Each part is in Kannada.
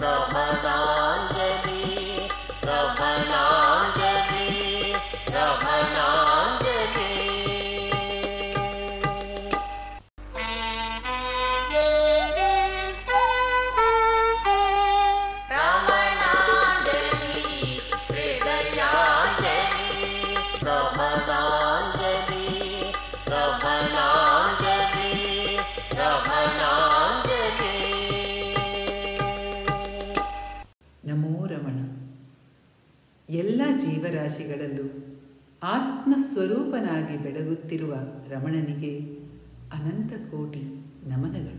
ರಮಣಾಂಜಲಿ ರಮಣಾಂಜಲಿ ರಮಣಾಂಜಲಿ ರಮಣಾಂಜಲಿ ಹೃದಯಾಂಜಲಿ ರಮಣಾಂಜಲಿ ರಮಣಾಂಜಲಿ ರಮಣಾಂಜಲಿ ನಮೋ ರಮಣ ಎಲ್ಲ ಜೀವರಾಶಿಗಳಲ್ಲೂ ಆತ್ಮಸ್ವರೂಪನಾಗಿ ಬೆಳಗುತ್ತಿರುವ ರಮಣನಿಗೆ ಅನಂತ ಕೋಟಿ ನಮನಗಳು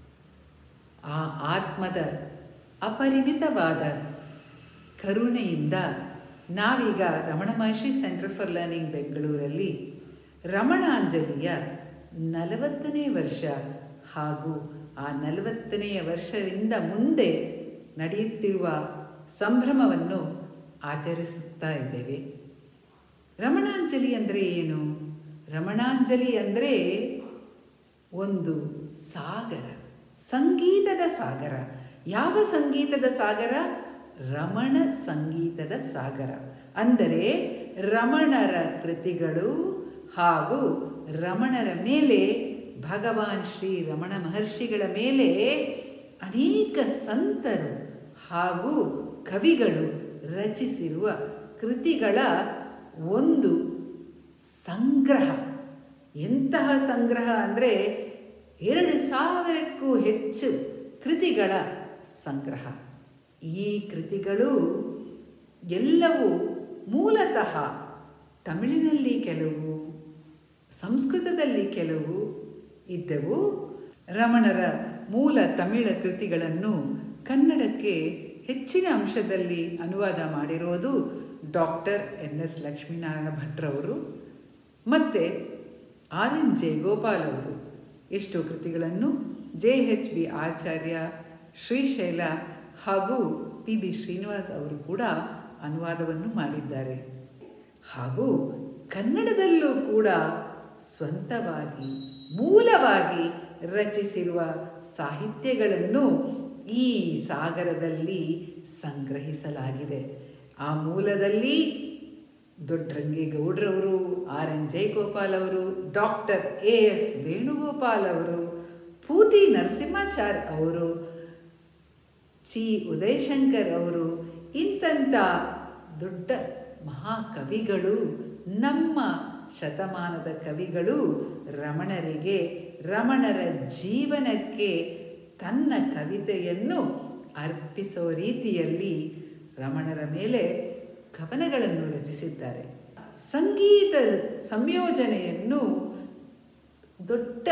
ಆ ಆತ್ಮದ ಅಪರಿಮಿತವಾದ ಕರುಣೆಯಿಂದ ನಾವೀಗ Ramana Maharshi centre for learning ಬೆಂಗಳೂರಲ್ಲಿ ರಮಣಾಂಜಲಿಯ ನಲವತ್ತನೇ ವರ್ಷ ಹಾಗೂ ಆ ನಲವತ್ತನೆಯ ವರ್ಷದಿಂದ ಮುಂದೆ ನಡೆಯುತ್ತಿರುವ ಸಂಭ್ರಮವನ್ನು ಆಚರಿಸುತ್ತಾ ಇದ್ದೇವೆ ರಮಣಾಂಜಲಿ ಅಂದರೆ ಏನು ರಮಣಾಂಜಲಿ ಅಂದರೆ ಒಂದು ಸಾಗರ ಸಂಗೀತದ ಸಾಗರ ಯಾವ ಸಂಗೀತದ ಸಾಗರ ರಮಣ ಸಂಗೀತದ ಸಾಗರ ಅಂದರೆ ರಮಣರ ಕೃತಿಗಳು ಹಾಗೂ ರಮಣರ ಮೇಲೆ ಭಗವಾನ್ ಶ್ರೀ ರಮಣ ಮಹರ್ಷಿಗಳ ಮೇಲೆ ಅನೇಕ ಸಂತರು ಹಾಗೂ ಕವಿಗಳು ರಚಿಸಿರುವ ಕೃತಿಗಳ ಒಂದು ಸಂಗ್ರಹ ಎಂತಹ ಸಂಗ್ರಹ ಅಂದರೆ ಎರಡು ಸಾವಿರಕ್ಕೂ ಹೆಚ್ಚು ಕೃತಿಗಳ ಸಂಗ್ರಹ ಈ ಕೃತಿಗಳು ಎಲ್ಲವೂ ಮೂಲತಃ ತಮಿಳಿನಲ್ಲಿ ಕೆಲವು ಸಂಸ್ಕೃತದಲ್ಲಿ ಕೆಲವು ಇದ್ದವು ರಮಣರ ಮೂಲ ತಮಿಳ ಕೃತಿಗಳನ್ನು ಕನ್ನಡಕ್ಕೆ ಹೆಚ್ಚಿನ ಅಂಶದಲ್ಲಿ ಅನುವಾದ ಮಾಡಿರೋದು ಡಾಕ್ಟರ್ ಎನ್ ಎಸ್ ಲಕ್ಷ್ಮೀನಾರಾಯಣ ಭಟ್ರವರು ಮತ್ತು ಆರ್ ಎನ್ ಜಯಗೋಪಾಲ್ ಅವರು ಎಷ್ಟೋ ಕೃತಿಗಳನ್ನು J H B Acharya Srishaila ಹಾಗೂ ಪಿ ಬಿ ಶ್ರೀನಿವಾಸ್ ಅವರು ಕೂಡ ಅನುವಾದವನ್ನು ಮಾಡಿದ್ದಾರೆ ಹಾಗೂ ಕನ್ನಡದಲ್ಲೂ ಕೂಡ ಸ್ವಂತವಾಗಿ ಮೂಲವಾಗಿ ರಚಿಸಿರುವ ಸಾಹಿತ್ಯಗಳನ್ನು ಈ ಸಾಗರದಲ್ಲಿ ಸಂಗ್ರಹಿಸಲಾಗಿದೆ ಆ ಮೂಲದಲ್ಲಿ ದೊಡ್ಡರಂಗೇಗೌಡರವರು ಆರ್ ಎನ್ ಜಯಗೋಪಾಲ್ ಅವರು ಡಾಕ್ಟರ್ ಎ ಎಸ್ ವೇಣುಗೋಪಾಲ್ ಅವರು ಪೂತಿ ನರಸಿಂಹಾಚಾರ್ ಅವರು ಚಿ ಉದಯಶಂಕರ್ ಅವರು ಇಂಥಂಥ ದೊಡ್ಡ ಮಹಾಕವಿಗಳು ನಮ್ಮ ಶತಮಾನದ ಕವಿಗಳು ರಮಣರಿಗೆ ರಮಣರ ಜೀವನಕ್ಕೆ ತನ್ನ ಕವಿತೆಯನ್ನು ಅರ್ಪಿಸೋ ರೀತಿಯಲ್ಲಿ ರಮಣರ ಮೇಲೆ ಕವನಗಳನ್ನು ರಚಿಸಿದ್ದಾರೆ ಸಂಗೀತ ಸಂಯೋಜನೆಯನ್ನು ದೊಡ್ಡ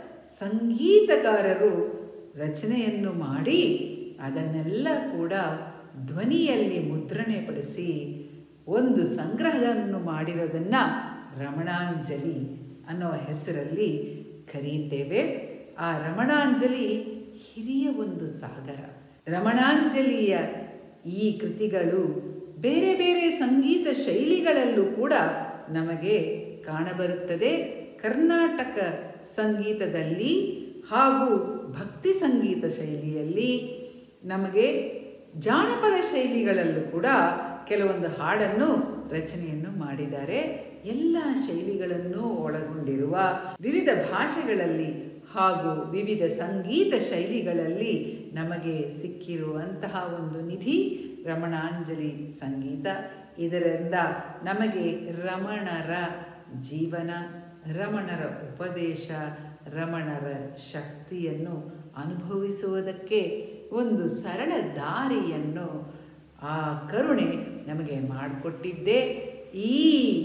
ಸಂಗೀತಗಾರರು ರಚನೆಯನ್ನು ಮಾಡಿ ಅದನ್ನೆಲ್ಲ ಕೂಡ ಧ್ವನಿಯಲ್ಲಿ ಮುದ್ರಣೆಪಡಿಸಿ ಒಂದು ಸಂಗ್ರಹವನ್ನು ಮಾಡಿರೋದನ್ನು ರಮಣಾಂಜಲಿ ಅನ್ನೋ ಹೆಸರಲ್ಲಿ ಕರೆಯುತ್ತೇವೆ ಆ ರಮಣಾಂಜಲಿ ಹಿರಿಯ ಒಂದು ಸಾಗರ ರಮಣಾಂಜಲಿಯ ಈ ಕೃತಿಗಳು ಬೇರೆ ಬೇರೆ ಸಂಗೀತ ಶೈಲಿಗಳಲ್ಲೂ ಕೂಡ ನಮಗೆ ಕಾಣಬರುತ್ತದೆ ಕರ್ನಾಟಕ ಸಂಗೀತದಲ್ಲಿ ಹಾಗೂ ಭಕ್ತಿ ಸಂಗೀತ ಶೈಲಿಯಲ್ಲಿ ನಮಗೆ ಜಾನಪದ ಶೈಲಿಗಳಲ್ಲೂ ಕೂಡ ಕೆಲವೊಂದು ಹಾಡನ್ನು ರಚನೆಯನ್ನು ಮಾಡಿದ್ದಾರೆ ಎಲ್ಲ ಶೈಲಿಗಳನ್ನು ಒಳಗೊಂಡಿರುವ ವಿವಿಧ ಭಾಷೆಗಳಲ್ಲಿ ಹಾಗೂ ವಿವಿಧ ಸಂಗೀತ ಶೈಲಿಗಳಲ್ಲಿ ನಮಗೆ ಸಿಕ್ಕಿರುವಂತಹ ಒಂದು ನಿಧಿ ರಮಣಾಂಜಲಿ ಸಂಗೀತ ಇದರಿಂದ ನಮಗೆ ರಮಣರ ಜೀವನ ರಮಣರ ಉಪದೇಶ ರಮಣರ ಶಕ್ತಿಯನ್ನು ಅನುಭವಿಸುವುದಕ್ಕೆ ಒಂದು ಸರಳ ದಾರಿಯನ್ನು ಆ ಕರುಣೆ ನಮಗೆ ಮಾಡಿಕೊಟ್ಟಿದ್ದೇ ಈ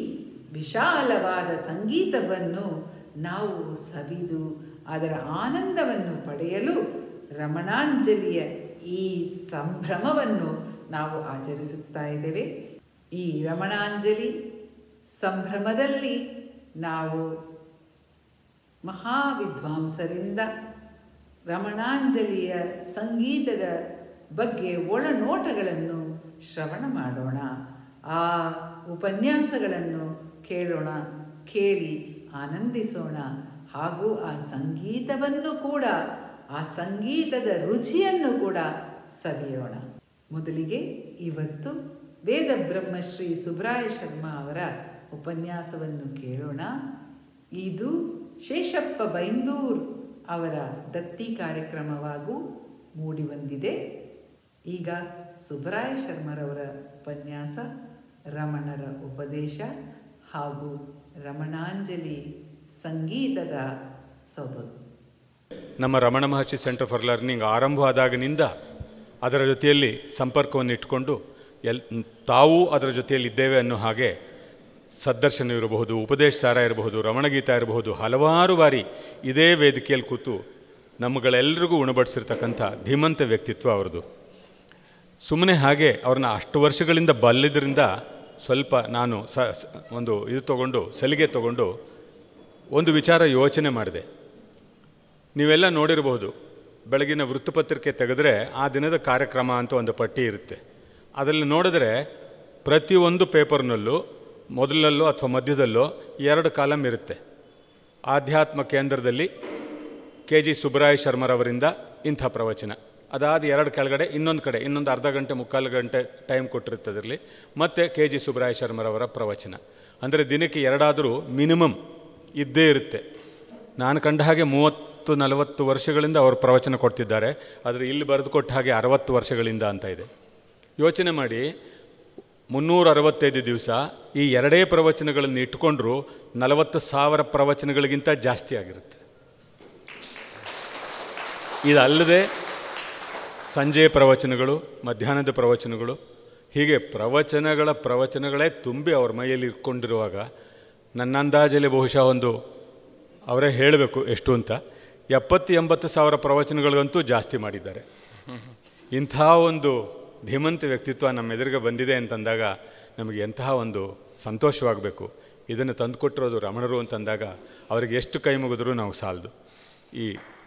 ವಿಶಾಲವಾದ ಸಂಗೀತವನ್ನು ನಾವು ಸವಿದು ಅದರ ಆನಂದವನ್ನು ಪಡೆಯಲು ರಮಣಾಂಜಲಿಯ ಈ ಸಂಭ್ರಮವನ್ನು ನಾವು ಆಚರಿಸುತ್ತಾ ಇದ್ದೇವೆ ಈ ರಮಣಾಂಜಲಿ ಸಂಭ್ರಮದಲ್ಲಿ ನಾವು ಮಹಾವಿದ್ವಾಂಸರಿಂದ ರಮಣಾಂಜಲಿಯ ಸಂಗೀತದ ಬಗ್ಗೆ ಒಳನೋಟಗಳನ್ನು ಶ್ರವಣ ಮಾಡೋಣ ಆ ಉಪನ್ಯಾಸಗಳನ್ನು ಕೇಳೋಣ ಕೇಳಿ ಆನಂದಿಸೋಣ ಹಾಗೂ ಆ ಸಂಗೀತವನ್ನು ಕೂಡ ಆ ಸಂಗೀತದ ರುಚಿಯನ್ನು ಕೂಡ ಸವಿಯೋಣ ಮೊದಲಿಗೆ ಇವತ್ತು ವೇದ ಬ್ರಹ್ಮಶ್ರೀ ಸುಬ್ರಾಯ ಶರ್ಮಾ ಅವರ ಉಪನ್ಯಾಸವನ್ನು ಕೇಳೋಣ ಇದು ಶೇಷಪ್ಪ ಬೈಂದೂರ್ ಅವರ ದತ್ತಿ ಕಾರ್ಯಕ್ರಮವಾಗೂ ಮೂಡಿಬಂದಿದೆ ಈಗ ಸುಬ್ರಾಯ ಶರ್ಮರವರ ಉಪನ್ಯಾಸ ರಮಣರ ಉಪದೇಶ ಹಾಗೂ ರಮಣಾಂಜಲಿ ಸಂಗೀತದ ಸೊಬಗು ನಮ್ಮ Ramana Maharshi centre for learning ಆರಂಭವಾದಾಗಿನಿಂದ ಅದರ ಜೊತೆಯಲ್ಲಿ ಸಂಪರ್ಕವನ್ನು ಇಟ್ಕೊಂಡು ಎಲ್ ತಾವೂ ಅದರ ಜೊತೆಯಲ್ಲಿ ಇದ್ದೇವೆ ಅನ್ನೋ ಹಾಗೆ ಸದ್ದರ್ಶನ ಇರಬಹುದು ಉಪದೇಶ ಸಾರ ಇರಬಹುದು ರಮಣಗೀತ ಇರಬಹುದು ಹಲವಾರು ಬಾರಿ ಇದೇ ವೇದಿಕೆಯಲ್ಲಿ ಕೂತು ನಮ್ಮಗಳೆಲ್ಲರಿಗೂ ಉಣಬಡಿಸಿರ್ತಕ್ಕಂಥ ಧೀಮಂತ ವ್ಯಕ್ತಿತ್ವ ಅವ್ರದ್ದು ಸುಮ್ಮನೆ ಹಾಗೆ ಅವ್ರನ್ನ ಅಷ್ಟು ವರ್ಷಗಳಿಂದ ಬಲ್ಲಿದ್ದರಿಂದ ಸ್ವಲ್ಪ ನಾನು ಸ ಸ- ಒಂದು ಇದು ತಗೊಂಡು ಸಲಿಗೆ ತಗೊಂಡು ಒಂದು ವಿಚಾರ ಯೋಚನೆ ಮಾಡಿದೆ ನೀವೆಲ್ಲ ನೋಡಿರಬಹುದು ಬೆಳಗಿನ ವೃತ್ತಪತ್ರಿಕೆ ತೆಗೆದ್ರೆ ಆ ದಿನದ ಕಾರ್ಯಕ್ರಮ ಅಂತ ಒಂದು ಪಟ್ಟಿ ಇರುತ್ತೆ ಅದರಲ್ಲಿ ನೋಡಿದ್ರೆ ಪ್ರತಿಯೊಂದು ಪೇಪರ್ನಲ್ಲೂ ಮೊದಲಲ್ಲೋ ಅಥವಾ ಮಧ್ಯದಲ್ಲೋ ಎರಡು ಕಾಲಮ್ ಇರುತ್ತೆ ಆಧ್ಯಾತ್ಮ ಕೇಂದ್ರದಲ್ಲಿ ಕೆ ಜಿ ಸುಬ್ರಾಯ ಶರ್ಮರವರಿಂದ ಇಂಥ ಪ್ರವಚನ ಅದಾದ ಎರಡು ಕೆಳಗಡೆ ಇನ್ನೊಂದು ಕಡೆ ಇನ್ನೊಂದು ಅರ್ಧ ಗಂಟೆ ಮುಕ್ಕಾಲು ಗಂಟೆ ಟೈಮ್ ಕೊಟ್ಟಿರುತ್ತೆ ಅದರಲ್ಲಿ ಮತ್ತು ಕೆ ಜಿ ಸುಬ್ರಾಯ ಶರ್ಮರವರ ಪ್ರವಚನ ಅಂದರೆ ದಿನಕ್ಕೆ ಎರಡಾದರೂ ಮಿನಿಮಮ್ ಇದ್ದೇ ಇರುತ್ತೆ ನಾನು ಕಂಡ ಹಾಗೆ ಮೂವತ್ತು ನಲವತ್ತು ವರ್ಷಗಳಿಂದ ಅವರು ಪ್ರವಚನ ಕೊಡ್ತಿದ್ದಾರೆ ಆದರೆ ಇಲ್ಲಿ ಬರೆದು ಕೊಟ್ಟ ಹಾಗೆ ಅರವತ್ತು ವರ್ಷಗಳಿಂದ ಅಂತ ಇದೆ ಯೋಚನೆ ಮಾಡಿ ಮುನ್ನೂರ ಅರವತ್ತೈದು ದಿವಸ ಈ ಎರಡೇ ಪ್ರವಚನಗಳನ್ನು ಇಟ್ಕೊಂಡ್ರೂ ನಲವತ್ತು ಸಾವಿರ ಪ್ರವಚನಗಳಿಗಿಂತ ಜಾಸ್ತಿ ಆಗಿರುತ್ತೆ ಇದಲ್ಲದೆ ಸಂಜೆಯ ಪ್ರವಚನಗಳು ಮಧ್ಯಾಹ್ನದ ಪ್ರವಚನಗಳು ಹೀಗೆ ಪ್ರವಚನಗಳ ಪ್ರವಚನಗಳೇ ತುಂಬಿ ಅವ್ರ ಮೈಯಲ್ಲಿ ಇಟ್ಕೊಂಡಿರುವಾಗ ನನ್ನ ಅಂದಾಜಲ್ಲಿ ಬಹುಶಃ ಒಂದು ಅವರೇ ಹೇಳಬೇಕು ಎಷ್ಟು ಅಂತ ಎಪ್ಪತ್ತು ಎಂಬತ್ತು ಸಾವಿರ ಪ್ರವಚನಗಳಿಗಂತೂ ಜಾಸ್ತಿ ಮಾಡಿದ್ದಾರೆ ಇಂಥ ಒಂದು ಧೀಮಂತ ವ್ಯಕ್ತಿತ್ವ ನಮ್ಮ ಎದುರಿಗೆ ಬಂದಿದೆ ಅಂತಂದಾಗ ನಮಗೆ ಎಂತಹ ಒಂದು ಸಂತೋಷವಾಗಬೇಕು ಇದನ್ನು ತಂದುಕೊಟ್ಟಿರೋದು ರಮಣರು ಅಂತಂದಾಗ ಅವರಿಗೆ ಎಷ್ಟು ಕೈ ಮುಗಿದ್ರೂ ನಾವು ಸಾಲದು ಈ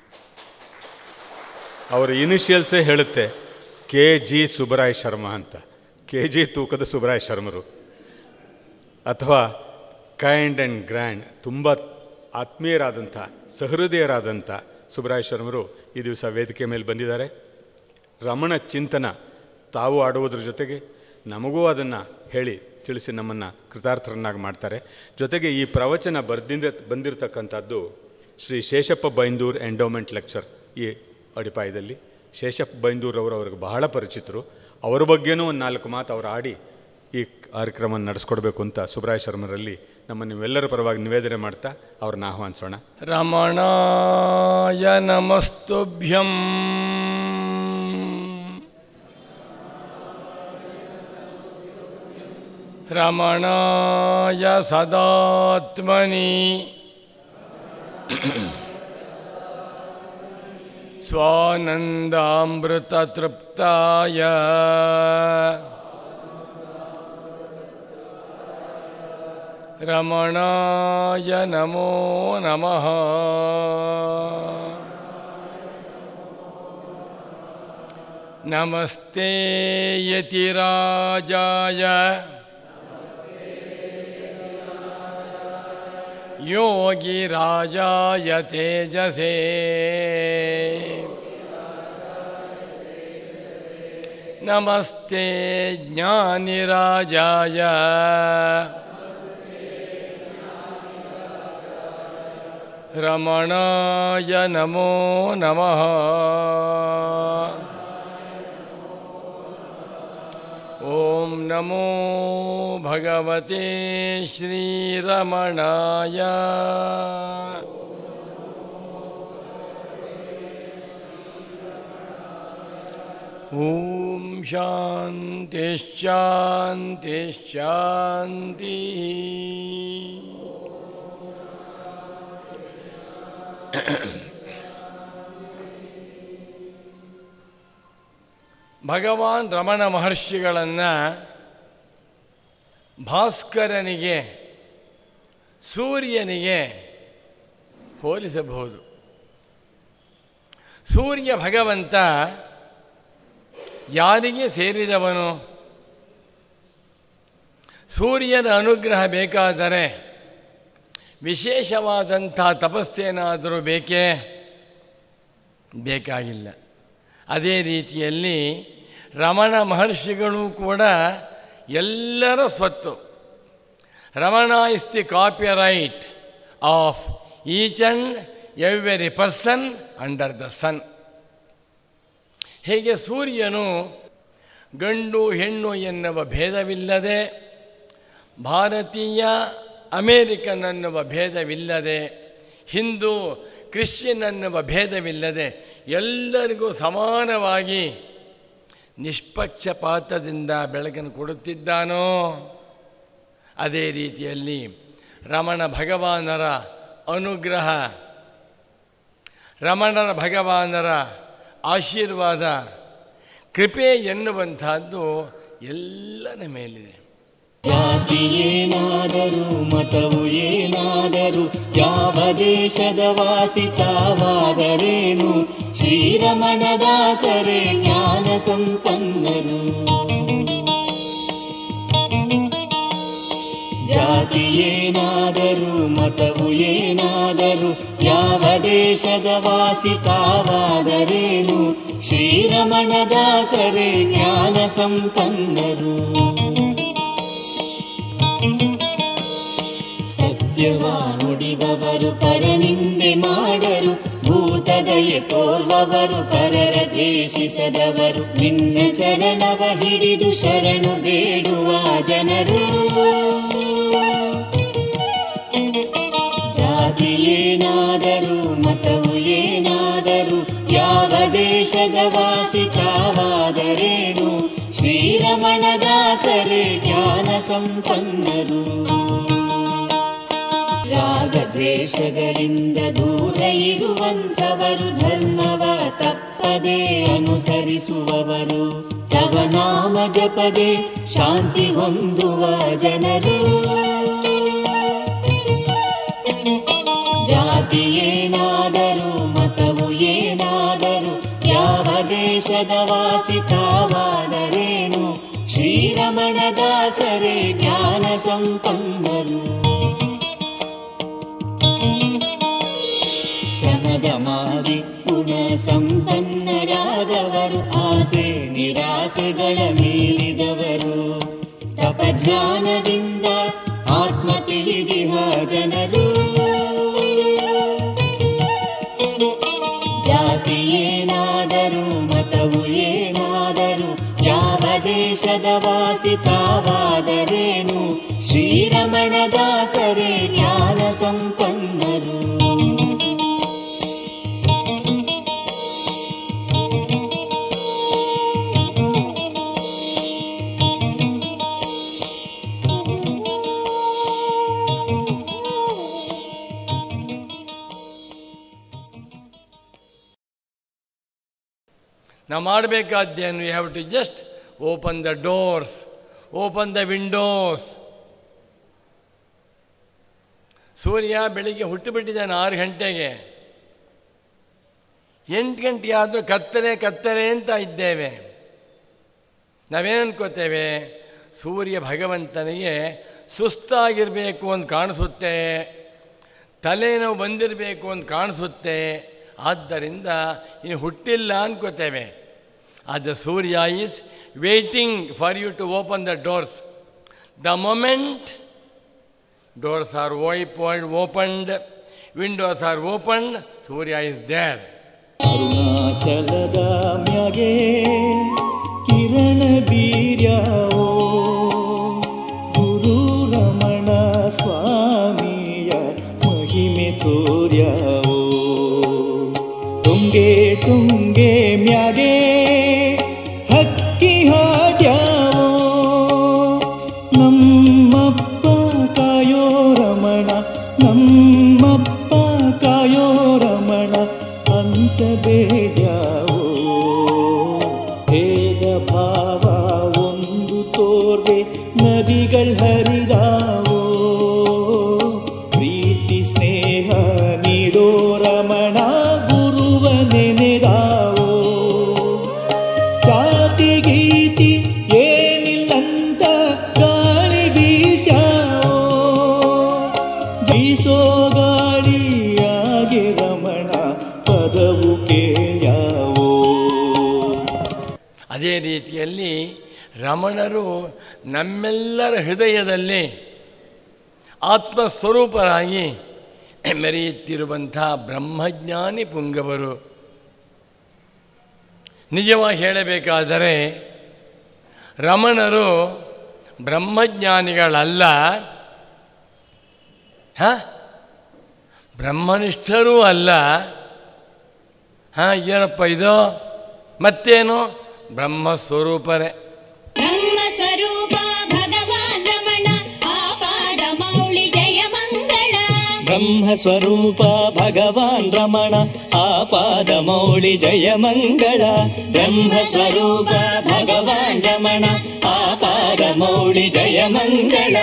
ಅವರ ಇನಿಷಿಯಲ್ಸೇ ಹೇಳುತ್ತೆ ಕೆ ಜಿ ಸುಬ್ರಾಯ್ ಶರ್ಮಾ ಅಂತ ಕೆ ಜಿ ತೂಕದ ಸುಬ್ರಾಯ್ ಶರ್ಮರು ಅಥವಾ ಕೈಂಡ್ ಆ್ಯಂಡ್ ಗ್ರ್ಯಾಂಡ್ ತುಂಬ ಆತ್ಮೀಯರಾದಂಥ ಸಹೃದಯರಾದಂಥ ಸುಬ್ರಾಯ ಶರ್ಮರು ಈ ದಿವಸ ವೇದಿಕೆ ಮೇಲೆ ಬಂದಿದ್ದಾರೆ ರಮಣ ಚಿಂತನ ತಾವು ಆಡುವುದ್ರ ಜೊತೆಗೆ ನಮಗೂ ಅದನ್ನು ಹೇಳಿ ತಿಳಿಸಿ ನಮ್ಮನ್ನು ಕೃತಾರ್ಥರನ್ನಾಗಿ ಮಾಡ್ತಾರೆ ಜೊತೆಗೆ ಈ ಪ್ರವಚನ ಬರ್ದಿಂದ ಬಂದಿರತಕ್ಕಂಥದ್ದು ಶ್ರೀ ಶೇಷಪ್ಪ ಬೈಂದೂರ್ ಎಂಡೋಮೆಂಟ್ ಲೆಕ್ಚರ್ ಈ ಅಡಿಪಾಯದಲ್ಲಿ ಶೇಷಪ್ಪ ಬೈಂದೂರ್ ಅವರು ಅವ್ರಿಗೆ ಬಹಳ ಪರಿಚಿತರು ಅವರ ಬಗ್ಗೆನೂ ಒಂದು ನಾಲ್ಕು ಮಾತು ಅವರು ಆಡಿ ಈ ಕಾರ್ಯಕ್ರಮ ನಡೆಸ್ಕೊಡ್ಬೇಕು ಅಂತ ಸುಬ್ರಾಯ ಶರ್ಮರಲ್ಲಿ ನಮ್ಮ ನೀವೆಲ್ಲರ ಪರವಾಗಿ ನಿವೇದನೆ ಮಾಡ್ತಾ ಅವ್ರನ್ನ ಆಹ್ವಾನಿಸೋಣ रमणाय नमस्तुभ्यं रमणाय सदात्मनि स्वानन्दामृततृप्ताय रमणाय नमो नमः नमस्ते यतिराजाय योगिराजाय तेजसे नमस्ते ज्ञानिराजाय रमणाय नमो नमः ॐ नमो भगवते श्रीरमणाय ॐ शान्तिश्शान्तिश्शान्तिः ಭಗವಾನ್ ರಮಣ ಮಹರ್ಷಿಗಳನ್ನು ಭಾಸ್ಕರನಿಗೆ ಸೂರ್ಯನಿಗೆ ಹೋಲಿಸಬಹುದು ಸೂರ್ಯ ಭಗವಂತ ಯಾರಿಗೆ ಸೇರಿದವನು ಸೂರ್ಯನ ಅನುಗ್ರಹ ಬೇಕಾದರೆ ವಿಶೇಷವಾದಂಥ ತಪಸ್ಸೇನಾದರೂ ಬೇಕೇ ಬೇಕಾಗಿಲ್ಲ ಅದೇ ರೀತಿಯಲ್ಲಿ ರಮಣ ಮಹರ್ಷಿಗಳು ಕೂಡ ಎಲ್ಲರ ಸ್ವತ್ತು Ramana is the copyright of each and every person under the sun ಹೇಗೆ ಸೂರ್ಯನು ಗಂಡು ಹೆಣ್ಣು ಎನ್ನುವ ಭೇದವಿಲ್ಲದೆ ಭಾರತೀಯ ಅಮೇರಿಕನ್ ಅನ್ನುವ ಭೇದವಿಲ್ಲದೆ ಹಿಂದೂ ಕ್ರಿಶ್ಚಿಯನ್ ಅನ್ನುವ ಭೇದವಿಲ್ಲದೆ ಎಲ್ಲರಿಗೂ ಸಮಾನವಾಗಿ ನಿಷ್ಪಕ್ಷಪಾತದಿಂದ ಬೆಳಕನ್ನು ಕೊಡುತ್ತಿದ್ದಾನೋ ಅದೇ ರೀತಿಯಲ್ಲಿ ರಮಣ ಭಗವಾನರ ಅನುಗ್ರಹ ರಮಣರ ಭಗವಾನರ ಆಶೀರ್ವಾದ ಕೃಪೆ ಎನ್ನುವಂಥದ್ದು ಎಲ್ಲರ ಮೇಲಿದೆ ಜಾತಿ ಏನಾದರೂ ಮತವು ಏನಾದರೂ ಯಾವ ದೇಶದ ವಾಸಿತಾವಾದರೇನು ಶ್ರೀರಮಣದಾಸರೇ ಜ್ಞಾನ ಸಂಪನ್ನರು ಜಾತಿ ಏನಾದರೂ ಮತವು ಏನಾದರೂ ಯಾವ ದೇಶದ ವಾಸಿತಾವಾದರೇನು ಶ್ರೀರಮಣದಾಸರೇ ಜ್ಞಾನ ಸಂಪನ್ನರು ಸತ್ಯವ ನುಡಿಬವರು ಪರನಿಂದೆ ಮಾಡರು ಭೂತದಯ ತೋರ್ಬವರು ಪರರ ದ್ವೇಷಿಸದವರು ನಿನ್ನ ಚರಣವ ಹಿಡಿದು ಶರಣು ಬೇಡುವ ಜನರು ಜಾತಿ ಏನಾದರೂ ಮತವು ಏನಾದರೂ ಯಾವ ದೇಶದ ವಾಸಿತಾವಾದರೇನು ಶ್ರೀರಮಣದಾಸರೇ ಜ್ಞಾನ ಸಂಪನ್ನರು ರಾಗದ್ವೇಷಗಳಿಂದ ದೂರ ಇರುವಂಥವರು ಧರ್ಮವ ತಪ್ಪದೆ ಅನುಸರಿಸುವವರು ತವ ನಾಮ ಜಪದೆ ಶಾಂತಿ ಹೊಂದುವ ಜನರು ಜಾತಿ ಏನಾದರೂ ಮತವು ಏನಾದರೂ ಯಾವ ದೇಶದ ವಾಸಿತಾವಾದರೇನು ಶ್ರೀರಮಣದಾಸರೇ ಜ್ಞಾನ ಸಂಪನ್ನರು ಶಮದ ಮಾರಿ ಗುಣ ಸಂಪನ್ನರಾದವರು ಆಸೆ ನಿರಾಸೆಗಳ ಮೀರಿದವರು ತಪಜ್ಞಾನದಿಂದ ಆತ್ಮ ತಿಳಿದಿಹ ಜನರು ಜಾತಿ ಏನಾದರೂ ಮತವು ಏನಾದರೂ ಯಾವ ದೇಶದ ವಾಸಿತಾವಾದರೇನು ಶ್ರೀರಮಣದಾಸರೇ ಜ್ಞಾನ ಸಂಪನ್ನರು ನಾವು ಮಾಡಬೇಕಾದ್ದೇನು you have to just open the doors open the windows ಸೂರ್ಯ ಬೆಳಿಗ್ಗೆ ಹುಟ್ಟುಬಿಟ್ಟಿದ್ದಾನೆ ಆರು ಗಂಟೆಗೆ ಎಂಟು ಗಂಟೆ ಆದರೂ ಕತ್ತಲೆ ಕತ್ತಲೆ ಅಂತ ಇದ್ದೇವೆ ನಾವೇನು ಅನ್ಕೋತೇವೆ ಸೂರ್ಯ ಭಗವಂತನಿಗೆ ಸುಸ್ತಾಗಿರಬೇಕು ಅಂತ ಕಾಣಿಸುತ್ತೆ ತಲೆನೋವು ಬಂದಿರಬೇಕು ಅಂತ ಕಾಣಿಸುತ್ತೆ ಆದ್ದರಿಂದ ಇನ್ನು ಹುಟ್ಟಿಲ್ಲ ಅನ್ಕೋತೇವೆ ಅದು ಸೂರ್ಯ is waiting for you to open the doors the moment doors are wide opened windows are opened ಸೂರ್ಯ ಇಸ್ ದೇರ್ ಅರುಣಾಚಲದ ಮ್ಯಗೆ ಕಿರಣ ಬೀರ್ಯಾವೋ ಗುರು ರಮಣ ಸ್ವಾಮಿಯ ಮಹಿಮೆ ತೋರ್ಯಾವೋ ತುಂಗೆ ತುಂಗೆ ಮ್ಯಾಗೆ ಹಕ್ಕಿ ಹಾಡ್ಯಾವೋ ನಮ್ಮಪ್ಪ ಕಾಯೋ ರಮಣ ನಮ್ಮಪ್ಪ ಕಾಯೋ ರಮಣ ಅಂತ ಬೇಡ್ಯಾವೋ ಭೇದ ಭಾವ ಒಂದು ತೋರ್ದೆ ನದಿಗಳು ಹರಿದಾವೋ ಪ್ರೀತಿ ಸ್ನೇಹ ನೀಡೋ ರಮಣ ಗುರುವ ನೆನೆದಾವೋ ಜಾತಿ ಗೀತಿ ಏನಿಲ್ಲಂತ ಗಾಳಿ ಬೀಸ್ಯಾವೋ ಬೀಸೋ ಗಾಳಿಯಾಗಿ ರಮಣ ಪದವು ಕೇಳ್ಯಾವೋ ಅದೇ ರೀತಿಯಲ್ಲಿ ರಮಣರು ನಮ್ಮೆಲ್ಲರ ಹೃದಯದಲ್ಲಿ ಆತ್ಮಸ್ವರೂಪರಾಗಿ ಮೆರೆಯುತ್ತಿರುವಂಥ ಬ್ರಹ್ಮಜ್ಞಾನಿ ಪುಂಗವರು ನಿಜವಾಗಿ ಹೇಳಬೇಕಾದರೆ ರಮಣರು ಬ್ರಹ್ಮಜ್ಞಾನಿಗಳಲ್ಲ ಹ ಬ್ರಹ್ಮನಿಷ್ಠರೂ ಅಲ್ಲ ಹಾಂ ಏನಪ್ಪ ಇದು ಮತ್ತೇನು ಬ್ರಹ್ಮಸ್ವರೂಪರೇ ಬ್ರಹ್ಮ ಸ್ವರೂಪ ಭಗವಾನ್ ರಮಣ ಆಪಾದ ಮೌಳಿ ಜಯ ಮಂಗಳ ಬ್ರಹ್ಮ ಸ್ವರೂಪ ಭಗವಾನ್ ರಮಣ ಆಪಾದ ಮೌಳಿ ಜಯ ಮಂಗಳ ಬ್ರಹ್ಮ ಸ್ವರೂಪ ಭಗವಾನ್ ರಮಣ ಆಪಾದ ಮೌಳಿ ಜಯ ಮಂಗಳ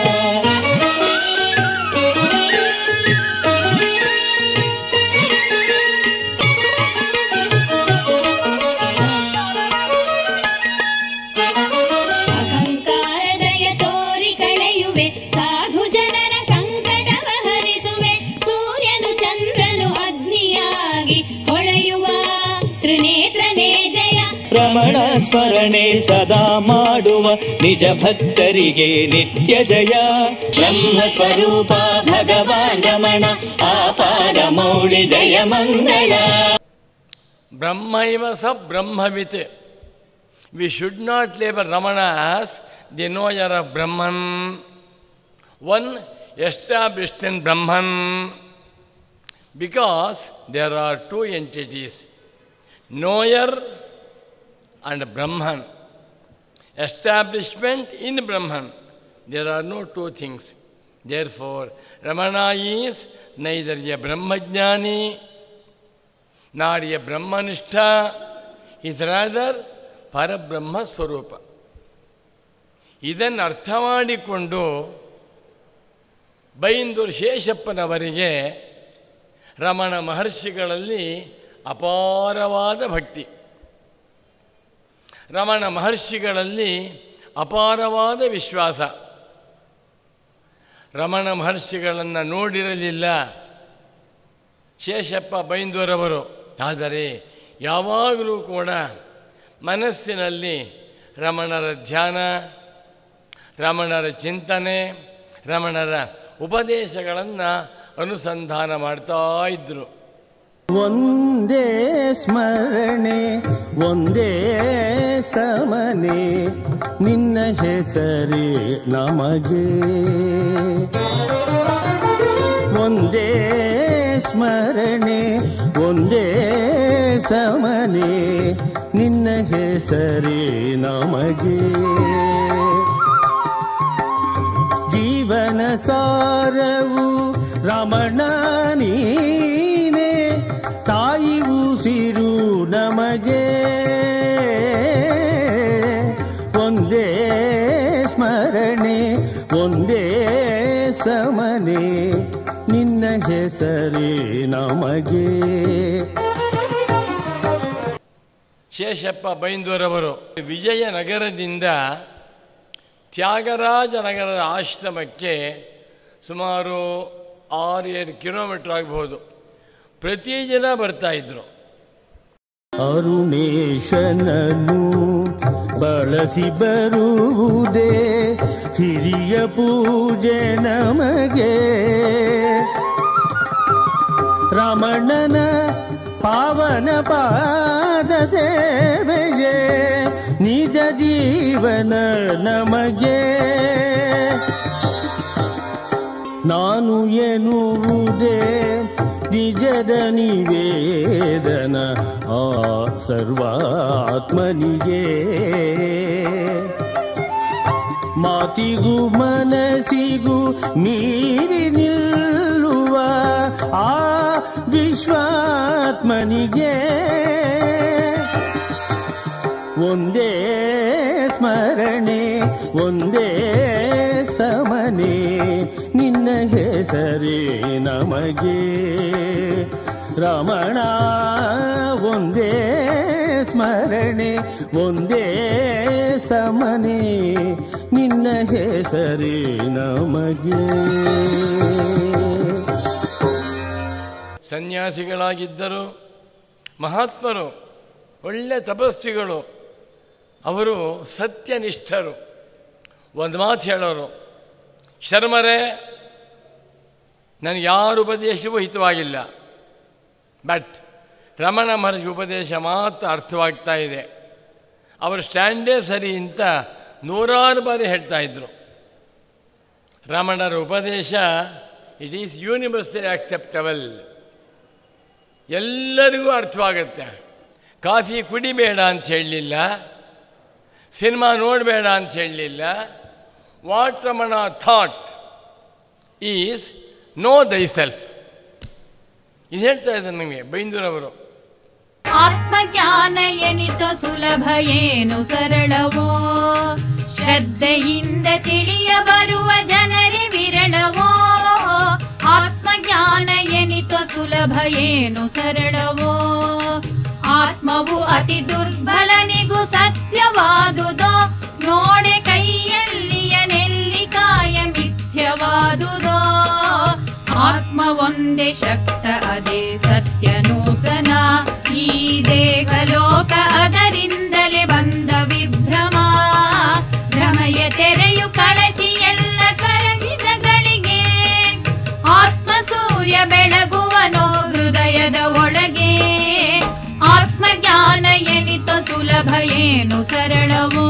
ಅಹಂಕಾರದಯ ತೋರಿ ಕಳೆಯುವೆ ಸಾಧು ಜನರ ಸಂಕಟವ ಹರಿಸುವೆ ಸೂರ್ಯನು ಚಂದ್ರನು ಅಗ್ನಿಯಾಗಿ ಹೊಳೆಯುವ ತ್ರಿನೇತ್ರನೇ ಜಯ ರಮಣ ಸ್ಮರಣೆ ಸದಾ ಮಾಡುವ ನಿಜ ಭಕ್ತರಿಗೆ ನಿತ್ಯ ಜಯ ಬ್ರಹ್ಮ ಸ್ವರೂಪ ಭಗವಾನ್ ರಮಣ ಆಪಾದ ಮೌಳಿ ಜಯ ಮಂಗಳ ಬ್ರಹ್ಮೈವ ಸ ಬ್ರಹ್ಮವಿತ್ we should not label Ramana as the knower of Brahman one established in Brahman because there are two entities knower and Brahman. Establishment in Brahman. There are no two things. Therefore, Ramana is neither a Brahmajnani nor a Brahmanistha, is rather ಪರಬ್ರಹ್ಮ ಸ್ವರೂಪ ಇದನ್ನು ಅರ್ಥ ಮಾಡಿಕೊಂಡು ಬೈಂದೂರು ಶೇಷಪ್ಪನವರಿಗೆ ರಮಣ ಮಹರ್ಷಿಗಳಲ್ಲಿ ಅಪಾರವಾದ ಭಕ್ತಿ ರಮಣ ಮಹರ್ಷಿಗಳಲ್ಲಿ ಅಪಾರವಾದ ವಿಶ್ವಾಸ ರಮಣ ಮಹರ್ಷಿಗಳನ್ನು ನೋಡಿರಲಿಲ್ಲ ಶೇಷಪ್ಪ ಬೈಂದೂರವರು ಆದರೆ ಯಾವಾಗಲೂ ಕೂಡ ಮನಸ್ಸಿನಲ್ಲಿ ರಮಣರ ಧ್ಯಾನ ರಮಣರ ಚಿಂತನೆ ರಮಣರ ಉಪದೇಶಗಳನ್ನು ಅನುಸಂಧಾನ ಮಾಡ್ತಾ ಇದ್ದರು ಒಂದೇ ಸ್ಮರಣೆ ಒಂದೇ ಸಮನೆ ನಿನ್ನ ಹೆಸರೇ ನಮಗೆ ಒಂದೇ ಸ್ಮರಣೆ ಒಂದೇ ಸಮನೆ ನಿನ್ನ ಹೆಸರೇ ನಮಗೆ ಜೀವನ ಸಾರವು ರಮಣ ನೀನೇ ತಾಯಿ ಉಸಿರು ನಮಗೆ ಒಂದೇ ಸ್ಮರಣೆ ಒಂದೇ ಸಮನೆ ನಿನ್ನ ಹೆಸರೇ ನಮಗೆ ಶೇಷಪ್ಪ ಬೈಂದೂರವರು ವಿಜಯನಗರದಿಂದ ತ್ಯಾಗರಾಜನಗರದ ಆಶ್ರಮಕ್ಕೆ ಸುಮಾರು ಆರು ಏಳು ಕಿಲೋಮೀಟ್ರ್ ಆಗಬಹುದು ಪ್ರತಿದಿನ ಬರ್ತಾಯಿದ್ರು ಅರುಣೇಶನನ್ನು ಬಳಸಿ ಬರುವುದೇ ಹಿರಿಯ ಪೂಜೆ ನಮಗೆ ರಮಣನ ಪಾವನ ಪಾದ ಸೇವೆಯೇ ನಿಜ ಜೀವನ ನಮಗೆ ನಾನು ಎನ್ನುವುದೇ ನಿಜದ ನಿವೇದನ ಆ ಸರ್ವಾತ್ಮನಿಗೆ ಮಾತಿಗೂ ಮನಸ್ಸಿಗೂ ಮೀರಿ ನಿಲ್ಲುವ ಆ ವಿಶ್ವಾತ್ಮನಿಗೆ ಒಂದೇ ಸ್ಮರಣೆ ಒಂದೇ ಸಮನೆ ನಿನ್ನ ಹೆಸರೇ ನಮಗೆ ರಮಣ ಒಂದೇ ಸ್ಮರಣೆ ಒಂದೇ ಸಮನೆ ನಿನ್ನ ಹೆಸರೇ ನಮಗೆ ಸನ್ಯಾಸಿಗಳಾಗಿದ್ದರು ಮಹಾತ್ಮರು ಒಳ್ಳೆ ತಪಸ್ವಿಗಳು ಅವರು ಸತ್ಯನಿಷ್ಠರು ಒಂದು ಮಾತು ಹೇಳೋರು ಶರ್ಮರೇ ನನಗೆ ಯಾರ ಉಪದೇಶವೂ ಹಿತವಾಗಿಲ್ಲ ಬಟ್ ರಮಣ ಮಹರ್ಷಿ ಉಪದೇಶ ಮಾತ್ರ ಅರ್ಥವಾಗ್ತಾ ಇದೆ ಅವರ ಸ್ಟ್ಯಾಂಡೇ ಸರಿ ಅಂತ ನೂರಾರು ಬಾರಿ ಹೇಳ್ತಾ ಇದ್ದರು ರಮಣರ ಉಪದೇಶ ಇಟ್ ಈಸ್ ಯೂನಿವರ್ಸಲಿ ಆಕ್ಸೆಪ್ಟಬಲ್ ಎಲ್ಲರಿಗೂ ಅರ್ಥವಾಗುತ್ತೆ ಕಾಫಿ ಕುಡಿಬೇಡ ಅಂತ ಹೇಳಲಿಲ್ಲ ಸಿನಿಮಾ ನೋಡಬೇಡ ಅಂತ ಹೇಳಲಿಲ್ಲ what Ramana thought is know thy self ಇದು ಹೇಳ್ತಾ ಇದ್ದಾರೆ ನಮಗೆ ಬೈಂದೂರವರು ಆತ್ಮಜ್ಞಾನ ಎನಿತ ಸುಲಭ ಏನು ಸರಳವೋ ಶ್ರದ್ಧೆಯಿಂದ ತಿಳಿಯ ಬರುವ ಜನರೇ ವಿರಳವೋ ಆತ್ಮಜ್ಞಾನ ಎನಿತ ಸುಲಭ ಏನು ಸರಳವೋ ಆತ್ಮವು ಅತಿ ದುರ್ಬಲನಿಗೂ ಸತ್ಯವಾದುದೋ ನೋಡೆ ಕೈಯಲ್ಲಿಯ ನೆಲ್ಲಿಕಾಯ ಮಿಥ್ಯವಾದುದೋ ಆತ್ಮ ಒಂದೇ ಶಕ್ತ ಅದೇ ಸತ್ಯ ನೂತನ ಈ ದೇಹ ಲೋಕ ಅದರಿಂದಲೇ ಬಂದ ವಿಭ್ರಮ ಭ್ರಮಯ ತೆರೆಯು ಕಳಚಿ ಎಲ್ಲ ಕರಗಿದ ಗಳಿಗೆ ಆತ್ಮ ಸೂರ್ಯ ಬೆಳಗುವನೋ ಹೃದಯದ ಒಳಗೆ ಆತ್ಮಜ್ಞಾನ ಎನಿತ ಸುಲಭ ಏನು ಸರಳವೋ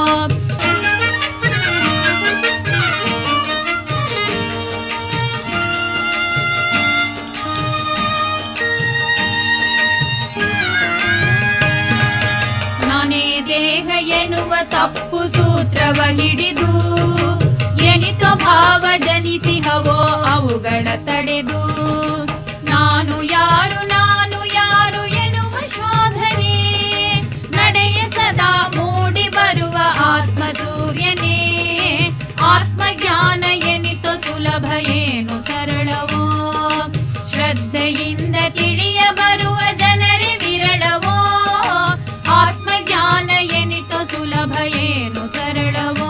ನಾನೇ ದೇಹ ಎನ್ನುವ ತಪ್ಪು ಸೂತ್ರವ ಹಿಡಿದು ಎನಿತ ಭಾವ ಜನಿಸಿಹವೋ ಅವುಗಳ ತಡೆದು ನಾನು ಯಾರು ನಾನು ಯಾರು ಎನ್ನುವ ಶೋಧನೆ ನಡೆಯ ಸದಾ ಮೂಡಿ ಬರುವ ಆತ್ಮ ಸೂರ್ಯನೇ ಆತ್ಮಜ್ಞಾನ ಎನಿತ ಸುಲಭ ಏನು ಸರಳವೋ ಶ್ರದ್ಧೆಯಿಂದ ತಿಳಿಯ ಬರುವ ಜನರೇ ವಿರಳವೋ ಆತ್ಮಜ್ಞಾನ ಎನಿತ ಸುಲಭ ಏನು ಸರಳವೋ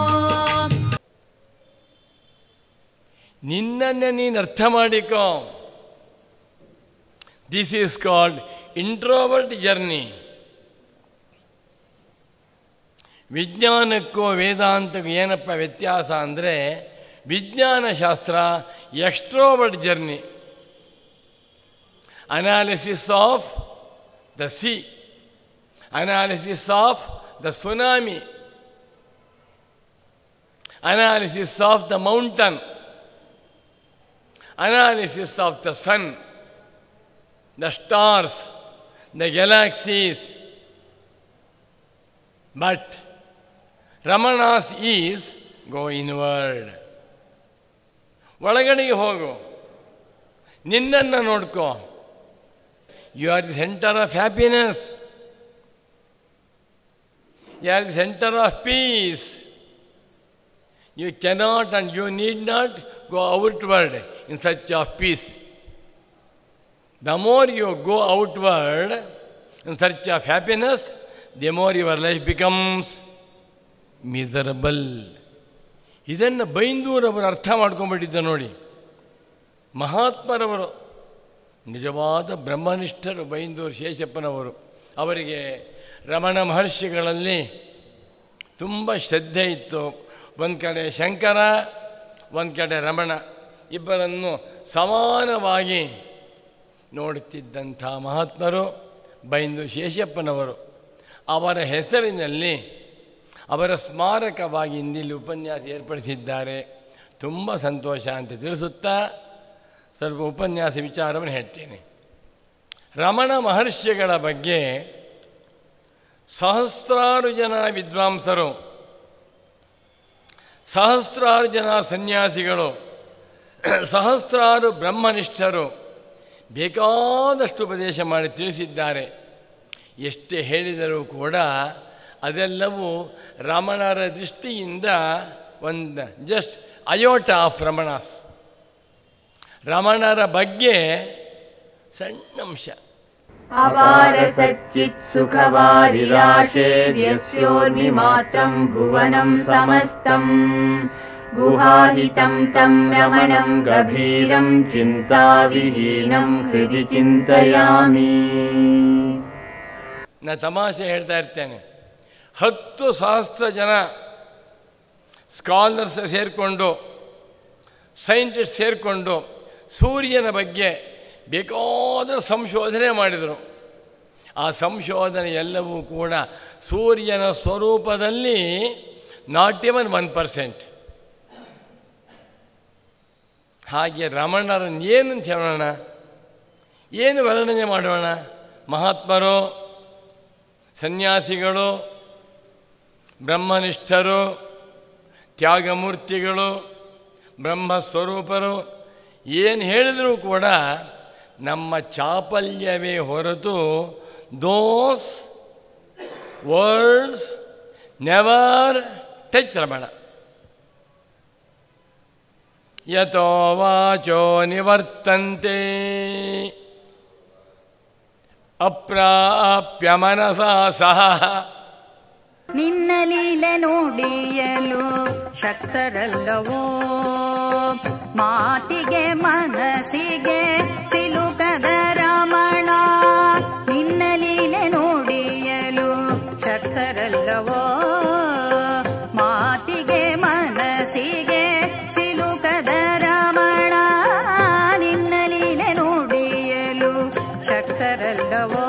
ನಿನ್ನನ್ನು ನೀನು ಅರ್ಥ ಮಾಡಿಕೋ this is called introvert journey ವಿಜ್ಞಾನಕ್ಕೂ ವೇದಾಂತಕ್ಕೂ ಏನಪ್ಪ ವ್ಯತ್ಯಾಸ ಅಂದರೆ ವಿಜ್ಞಾನ ಶಾಸ್ತ್ರ extrovert journey analysis of the sea analysis of the tsunami analysis of the mountain analysis of the sun, the stars, the galaxies. But Ramanas is go inward. ಒಳಗಡೆಗೆ ಹೋಗು ನಿನ್ನನ್ನು ನೋಡ್ಕೋ you are the centre of happiness you are the centre of peace You cannot and you need not go outward in search of peace. The more you go outward in search of happiness, the more your life becomes miserable. ಇದನ್ನು ಬೈಂದೂರವರು ಅರ್ಥ ಮಾಡ್ಕೊಂಡ್ಬಿಟ್ಟಿದ್ದ ನೋಡಿ ಮಹಾತ್ಮರವರು ನಿಜವಾದ ಬ್ರಹ್ಮನಿಷ್ಠರು ಬೈಂದೂರು ಶೇಷಪ್ಪನವರು ಅವರಿಗೆ ರಮಣ ಮಹರ್ಷಿಗಳಲ್ಲಿ ತುಂಬ ಶ್ರದ್ಧೆ ಇತ್ತು ಒಂದು ಕಡೆ ಶಂಕರ ಒಂದು ಕಡೆ ರಮಣ ಇಬ್ಬರನ್ನು ಸಮಾನವಾಗಿ ನೋಡುತ್ತಿದ್ದಂಥ ಮಹಾತ್ಮರು ಬೈಂದು ಶೇಷಪ್ಪನವರು ಅವರ ಹೆಸರಿನಲ್ಲಿ ಅವರ ಸ್ಮಾರಕವಾಗಿ ಇಂದಿಲ್ಲಿ ಉಪನ್ಯಾಸ ಏರ್ಪಡಿಸಿದ್ದಾರೆ ತುಂಬ ಸಂತೋಷ ಅಂತ ತಿಳಿಸುತ್ತಾ ಸ್ವಲ್ಪ ಉಪನ್ಯಾಸ ವಿಚಾರವನ್ನು ಹೇಳ್ತೇನೆ ರಮಣ ಮಹರ್ಷಿಗಳ ಬಗ್ಗೆ ಸಹಸ್ರಾರು ಜನ ವಿದ್ವಾಂಸರು ಸಹಸ್ರಾರು ಜನ ಸನ್ಯಾಸಿಗಳು ಸಹಸ್ರಾರು ಬ್ರಹ್ಮನಿಷ್ಠರು ಬೇಕಾದಷ್ಟು ಉಪದೇಶ ಮಾಡಿ ತಿಳಿಸಿದ್ದಾರೆ ಎಷ್ಟೇ ಹೇಳಿದರೂ ಕೂಡ ಅದೆಲ್ಲವೂ ರಮಣರ ದೃಷ್ಟಿಯಿಂದ ಒಂದು ಜಸ್ಟ್ ಅಯೋಟ ಆಫ್ ರಮಣಾಸ್ ರಮಣರ ಬಗ್ಗೆ ಸಣ್ಣ ಅಂಶ ಅಪಾರ ಸಚ್ಚಿತ್ ಸುಖವಾರಿರಾಶೇರ್ಯಸ್ಯೋರ್ಮಿಮಾತ್ರಂ ಭುವನಂ ಸಮಸ್ತಂ ಗುಹಾಹಿತಂ ತಂ ರಮಣಂ ಗಭೀರಂ ಚಿಂತಾವಿಹೀನಂ ಹೃದಿ ಚಿಂತಯಾಮಿ ನಾನು ತಮಾಷೆ ಹೇಳ್ತಾ ಇರ್ತೇನೆ ಹತ್ತು ಸಹಸ್ರ ಜನ ಸ್ಕಾಲರ್ಸ್ ಸೇರಿಕೊಂಡು ಸೈಂಟಿಸ್ಟ್ ಸೇರಿಕೊಂಡು ಸೂರ್ಯನ ಬಗ್ಗೆ ಬೇಕಾದ ಸಂಶೋಧನೆ ಮಾಡಿದರು ಆ ಸಂಶೋಧನೆ ಎಲ್ಲವೂ ಕೂಡ ಸೂರ್ಯನ ಸ್ವರೂಪದಲ್ಲಿ ನಾಟ್ ಇವನ್ ಒನ್ ಪರ್ಸೆಂಟ್ ಹಾಗೆ ರಮಣರನ್ನು ಏನಂತ ಹೇಳೋಣ ಏನು ವರ್ಣನೆ ಮಾಡೋಣ ಮಹಾತ್ಮರು ಸನ್ಯಾಸಿಗಳು ಬ್ರಹ್ಮನಿಷ್ಠರು ತ್ಯಾಗಮೂರ್ತಿಗಳು ಬ್ರಹ್ಮಸ್ವರೂಪರು ಏನು ಹೇಳಿದರೂ ಕೂಡ ನಮ್ಮ ಚಾಪಲ್ಯವೇ ಹೊರತು those words never touch Ramana ಯಥೋ ವಾಚೋ ನಿವರ್ತಂತೆ ಅಪ್ರಾಪ್ಯ ಮನಸಾ ಸಹ ನಿನ್ನ ಲೀಲೆ ನೋಡಿಯಲು ಶಕ್ತರಲ್ಲವೋ ಮಾತಿಗೆ ಮನಸ್ಸಿಗೆ ಸಿಲುಕದ ರಮಣ ನಿನ್ನ ಲೀಲೆ ನೋಡಿಯಲು ಶಕ್ತರಲ್ಲವೋ ಮಾತಿಗೆ ಮನಸ್ಸಿಗೆ ಸಿಲುಕದ ರಮಣ ನಿನ್ನ ಲೀಲೆ ನೋಡಿಯಲು ಶಕ್ತರಲ್ಲವೋ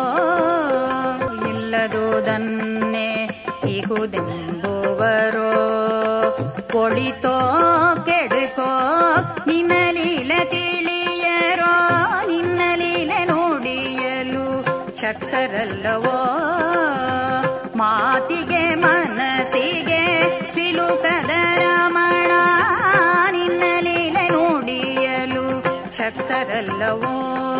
ಇಲ್ಲದುದನ್ನೇ ಇಗುದೆಂಬುವರೋ ಒಳಿತೋ ಕೆಡುಕೋ ನಿನ್ನ ಲೀಲೆ ತಿಳಿಯರೋ ನಿನ್ನ ಲೀಲೆ ನೋಡಿಯಲು ಶಕ್ತರಲ್ಲವೋ ಮಾತಿಗೆ ಮನಸ್ಸಿಗೆ ಸಿಲುಕದ ರಮಣ ನಿನ್ನ ಲೀಲೆ ನೋಡಿಯಲು ಶಕ್ತರಲ್ಲವೋ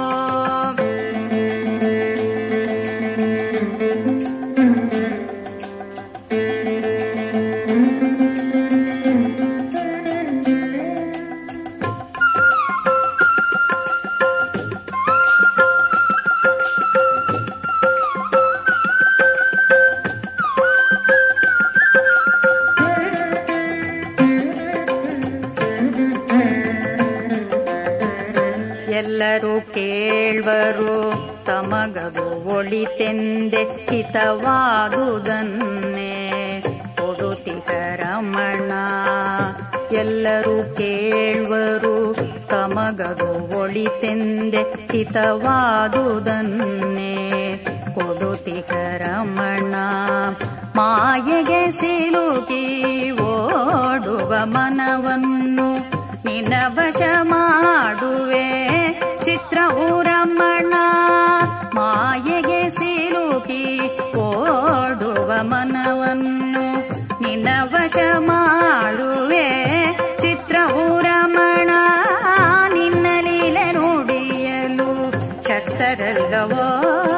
ಎಲ್ಲರೂ ಕೇಳ್ವರು ತಮಗದು ಒಳಿತೆಂದೆ ಹಿತವಾದುದನ್ನೇ ಕೊಡುತ್ತಿಗ ರಮಣ ಎಲ್ಲರೂ ಕೇಳ್ವರು ತಮಗದು ಒಳಿತೆಂದೆ ಹಿತವಾದುದನ್ನೇ ಕೊಡುತ್ತಿಗ ರಮಣ ಮಾಯೆಗೆ ಸಿಲುಕಿ ಓಡುವ ಮನವನ್ನು ನಿನ್ನ ವಶ ಮಾಡುವೆ ಚಿತ್ರ ರಮಣ ಮಾಯೆಗೆ ಸಿಲುಕಿ ಓಡುವ ಮನವನ್ನು ನಿನ್ನ ವಶ ಮಾಡುವೆ ಚಿತ್ರ ರಮಣ ನಿನ್ನ ಲೀಲೆ ನುಡಿಯಲು ಶಕ್ತರಲ್ಲವೋ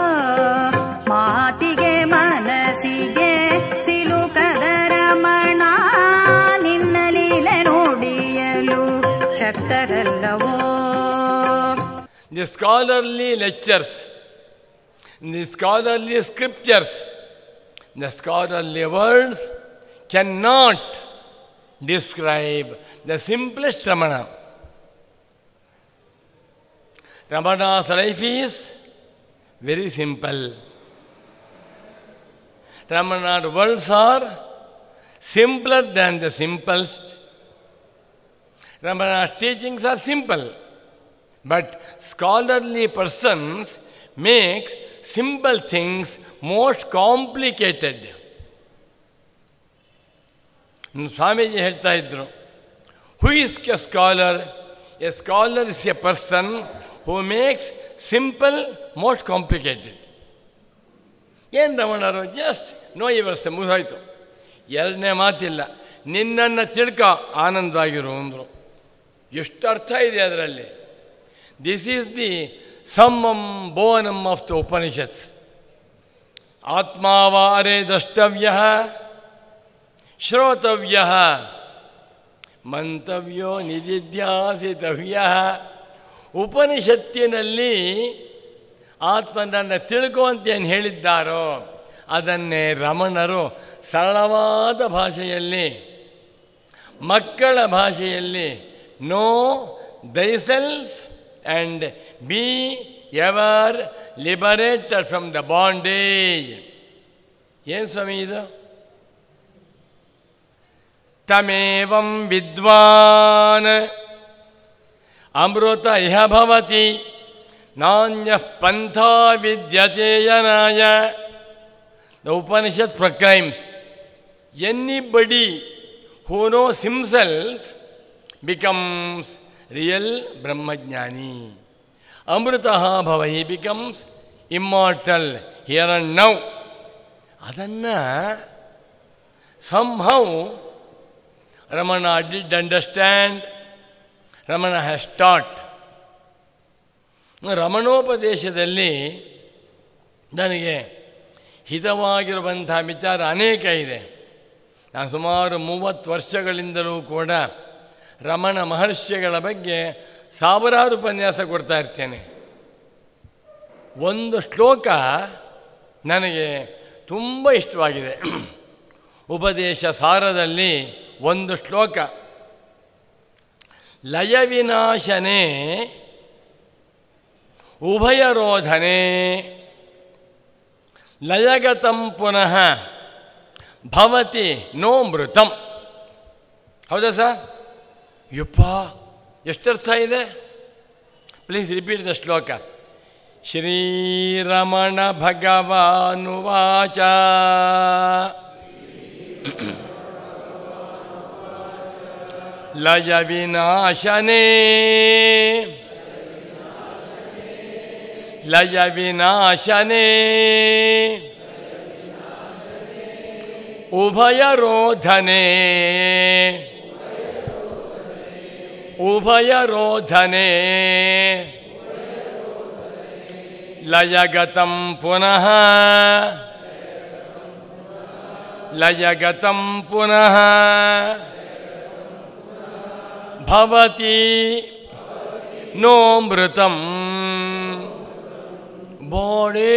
ಮಾತಿಗೆ ಮನಸ್ಸಿಗೆ ಸಿಲುಕದ ರಮಣ ನಿನ್ನ ಲೀಲೆ ನುಡಿಯಲು ಶಕ್ತರಲ್ಲವೋ the scholarly lectures, the scholarly scriptures, the scholarly words cannot describe the simplest Ramana. Ramana's life is very simple. Ramana's words are simpler than the simplest. Ramana's teachings are simple. But scholarly persons make simple things most complicated. ಹ್ಮ್, ಸ್ವಾಮೀಜಿ ಹೇಳ್ತಾ ಇದ್ರು who is a scholar a scholar is a person who makes simple most complicated ಏನು ರಮಣರು ಜಸ್ಟ್ ನೋ ಇವರ್ಸ್ತೆ ಮುಗಿದೋಯ್ತು ಎರಡನೇ ಮಾತಿಲ್ಲ ನಿನ್ನನ್ನು ತಿಳ್ಕ ಆನಂದವಾಗಿರು ಅಂದರು ಎಷ್ಟು ಅರ್ಥ ಇದೆ ಅದರಲ್ಲಿ this is the summum bonum of the Upanishads ಆತ್ಮಾವಾರೇ ದ್ರಷ್ಟವ್ಯ ಶ್ರೋತವ್ಯ ಮಂತವ್ಯೋ ನಿಧಿಧ್ಯಾಸಿತವ್ಯ ಉಪನಿಷತ್ತಿನಲ್ಲಿ ಆತ್ಮನನ್ನು ತಿಳ್ಕೊ ಅಂತ ಏನು ಹೇಳಿದ್ದಾರೋ ಅದನ್ನೇ ರಮಣರು ಸರಳವಾದ ಭಾಷೆಯಲ್ಲಿ ಮಕ್ಕಳ ಭಾಷೆಯಲ್ಲಿ know thyself and be ever liberated from the bondage ಏನು ಸ್ವಾಮಿ ಇದು ತಮೇವಂ ವಿದ್ವಾನ್ ಅಮೃತ ಇಹ ಭವತಿ ನಾಣ್ಯ ಪಂಥ ವಿದ್ಯತೆ ಯನಾಯ the Upanishad proclaims anybody who knows himself becomes real brahmajnani ಅಮೃತ ಭವ he becomes immortal here and now ಅದನ್ನು somehow Ramana did understand Ramana has taught ರಮಣೋಪದೇಶದಲ್ಲಿ ನನಗೆ ಹಿತವಾಗಿರುವಂಥ ವಿಚಾರ ಅನೇಕ ಇದೆ ನಾನು ಸುಮಾರು ಮೂವತ್ತು ವರ್ಷಗಳಿಂದಲೂ ಕೂಡ ರಮಣ ಮಹರ್ಷಿಗಳ ಬಗ್ಗೆ ಸಾವಿರಾರು ಉಪನ್ಯಾಸ ಕೊಡ್ತಾ ಇರ್ತೇನೆ ಒಂದು ಶ್ಲೋಕ ನನಗೆ ತುಂಬ ಇಷ್ಟವಾಗಿದೆ ಉಪದೇಶ ಸಾರದಲ್ಲಿ ಒಂದು ಶ್ಲೋಕ ಲಯವಿನಾಶನೇ ಉಭಯರೋಧನೆ ಲಯಗತಂ ಪುನಃ ಭವತಿ ನೋ ಮೃತಂ ಹೌದಾ ಸರ್ ಯಪ್ಪ ಎಷ್ಟರ್ಥ ಇದೆ ಪ್ಲೀಸ್ ರಿಪೀಟ್ ದ ಶ್ಲೋಕ ಶ್ರೀರಮಣ ಭಗವಾನುವಾಚ ಲಯ ವಿನಾಶನೇ ಲಯ ವಿನಾಶನೇ ಉಭಯರೋಧನೆ ಉಭಯರೋಧನೆ ಲಯಗತಂ ಪುನಃ ಲಯಗತಂ ಪುನಃ ಭವತಿ ನೋ ಮೃತಂ ಬಾಡಿ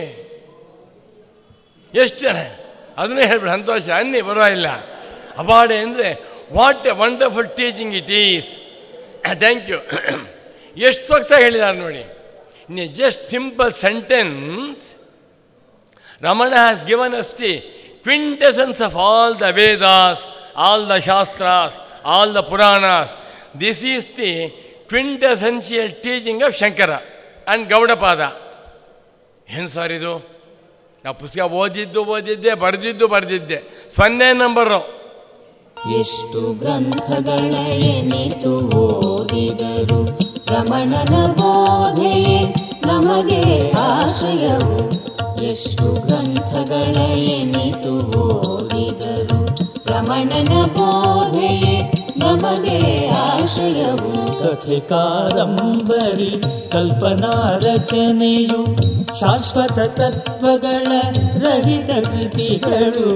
ಎಷ್ಟು ಜನ ಅದನ್ನೇ ಹೇಳ್ಬಿಡ ಸಂತೋಷ ಅನ್ನಿ ಪರವಾಗಿಲ್ಲ ಅಬಾಡೆ ಅಂದರೆ what a wonderful teaching it is thank you ಎಷ್ಟು ಸೊಗಸಾಗಿ ಹೇಳಿದ್ದಾರೆ ನೋಡಿ in a just simple sentence Ramana has given us the quintessence of all the Vedas all the Shastras all the Puranas this is the quintessential teaching of Shankara and Gaudapada ಏನು ಸರ್ ಇದು ನಾವು ಪುಸ್ತಕ ಓದಿದ್ದು ಓದಿದ್ದೆ ಬರೆದಿದ್ದು ಬರೆದಿದ್ದೆ ಸೊನ್ನೆ ನಂಬರು ಎಷ್ಟು ಗ್ರಂಥಗಳ ಎನಿತು ಓದಿದರು ರಮಣನ ಬೋಧೆಯೇ ನಮಗೆ ಆಶ್ರಯವು ಎಷ್ಟು ಗ್ರಂಥಗಳ ಎನಿತು ಓದಿದರು ರಮಣನ ಬೋಧೆಯೇ ನಮಗೆ ಆಶ್ರಯವು ಕಥೆ ಕಾದಂಬರಿ ಕಲ್ಪನಾ ರಚನೆಯು ಶಾಶ್ವತ ತತ್ವಗಳ ರಹಿತ ಕೃತಿಗಳು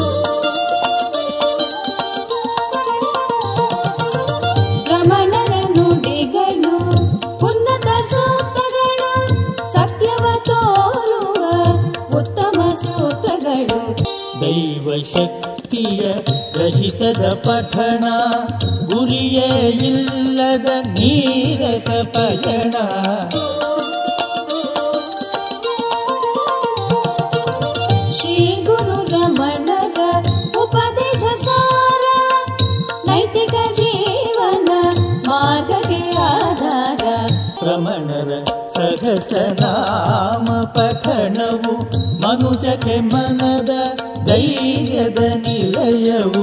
ರಮಣನ ನುಡಿಗಳು ಉನ್ನತ ಸೂತ್ರಗಳು ಸತ್ಯವ ತೋರುವ ಉತ್ತಮ ಸೂತ್ರಗಳು ದೈವ ಶಕ್ತಿಯ ಗ್ರಹಿಸದ ಪಠಣ ಗುರಿಯೇ ಇಲ್ಲದ ನೀರಸ ಪಯಣ ಶ್ರೀ ಗುರು ರಮಣರ ಉಪದೇಶ ಸಾರ ನೈತಿಕ ಜೀವನ ಮಾರ್ಗಕ್ಕೆ ಆಧಾರ ರಮಣರ ಸಹಸ್ರನಾಮ ಪಠಣವು ಮನುಜಕ್ಕೆ ಮನದ ಧೈರ್ಯದ ನಿಲಯವು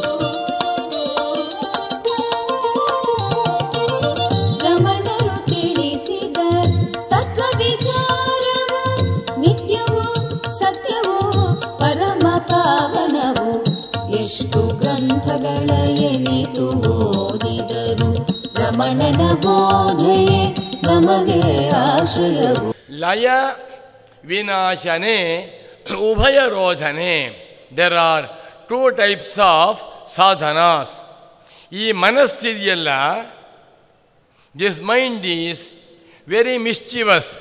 ರಮಣರು ತಿಳಿಸಿದ ತತ್ವ ವಿಚಾರವು ನಿತ್ಯವೂ ಸತ್ಯವೂ ಪರಮ ಪಾವನವು ಎಷ್ಟು ಗ್ರಂಥಗಳ ಎನಿತು ಓದಿದರು ರಮಣನ ಬೋಧೆಯೇ ನಮಗೆ ಆಶ್ರಯವು ಲಯ ವಿನಾಶನೆ ಉಭಯ ರೋಧನೆ there are two types of sadhanas ಈ ಮನಸ್ಸಿದೆಯಲ್ಲ this mind is very mischievous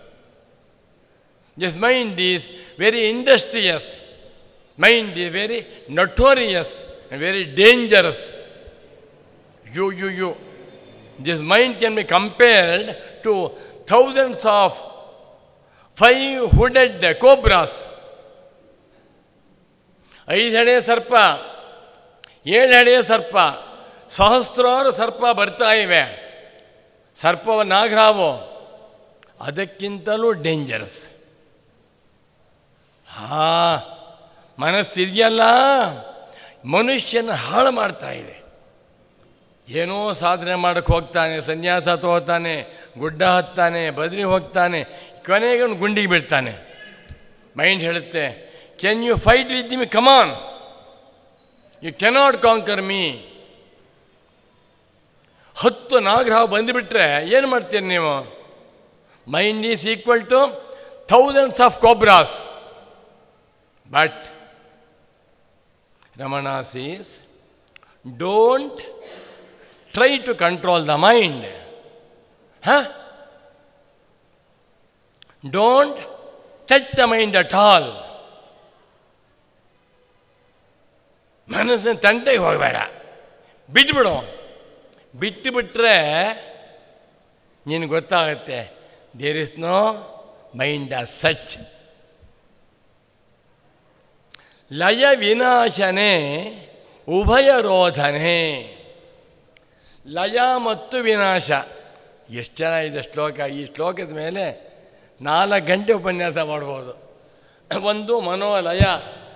this mind is very industrious mind is very notorious and very dangerous. You, you, you. This mind can be compared to thousands of five-hooded cobras. ಐದೆಡೆ ಸರ್ಪ ಏಳು ಹಳೆಯ ಸರ್ಪ ಸಹಸ್ರಾರು ಸರ್ಪ ಬರ್ತಾ ಇವೆ ಸರ್ಪವ ನಾಗರಾವು ಅದಕ್ಕಿಂತಲೂ ಡೇಂಜರಸ್ ಹಾ ಮನಸ್ಸಿದೆಯಲ್ಲ ಮನುಷ್ಯನ ಹಾಳು ಮಾಡ್ತಾ ಇದೆ ಏನೋ ಸಾಧನೆ ಮಾಡೋಕ್ಕೆ ಹೋಗ್ತಾನೆ ಸನ್ಯಾಸ ತಗೋತಾನೆ ಗುಡ್ಡ ಹತ್ತಾನೆ ಬದ್ರಿ ಹೋಗ್ತಾನೆ ಕೊನೆಗೆ ಅವ್ನು ಗುಂಡಿಗೆ ಬಿಡ್ತಾನೆ ಮೈಂಡ್ ಹೇಳುತ್ತೆ can you fight with me come on you cannot conquer me ಹತ್ತು ನಾಗರಾವ್ ಬಂದುಬಿಟ್ರೆ ಏನು ಮಾಡ್ತೀರಿ ನೀವು mind is equal to thousands of cobras but Ramana says don't try to control the mind ah don't touch the mind at all ಮನಸ್ಸಿನ ತಂಟೆಗೆ ಹೋಗಬೇಡ ಬಿಟ್ಬಿಡು ಬಿಟ್ಟು ಬಿಟ್ಟರೆ ನಿನಗೆ ಗೊತ್ತಾಗುತ್ತೆ there is no mind as such ಲಯ ವಿನಾಶನೇ ಉಭಯ ರೋಧನೆ ಲಯ ಮತ್ತು ವಿನಾಶ ಎಷ್ಟು ಚೆನ್ನಾಗಿದೆ ಶ್ಲೋಕ ಈ ಶ್ಲೋಕದ ಮೇಲೆ ನಾಲ್ಕು ಗಂಟೆ ಉಪನ್ಯಾಸ ಮಾಡ್ಬೋದು ಒಂದು ಮನೋಲಯ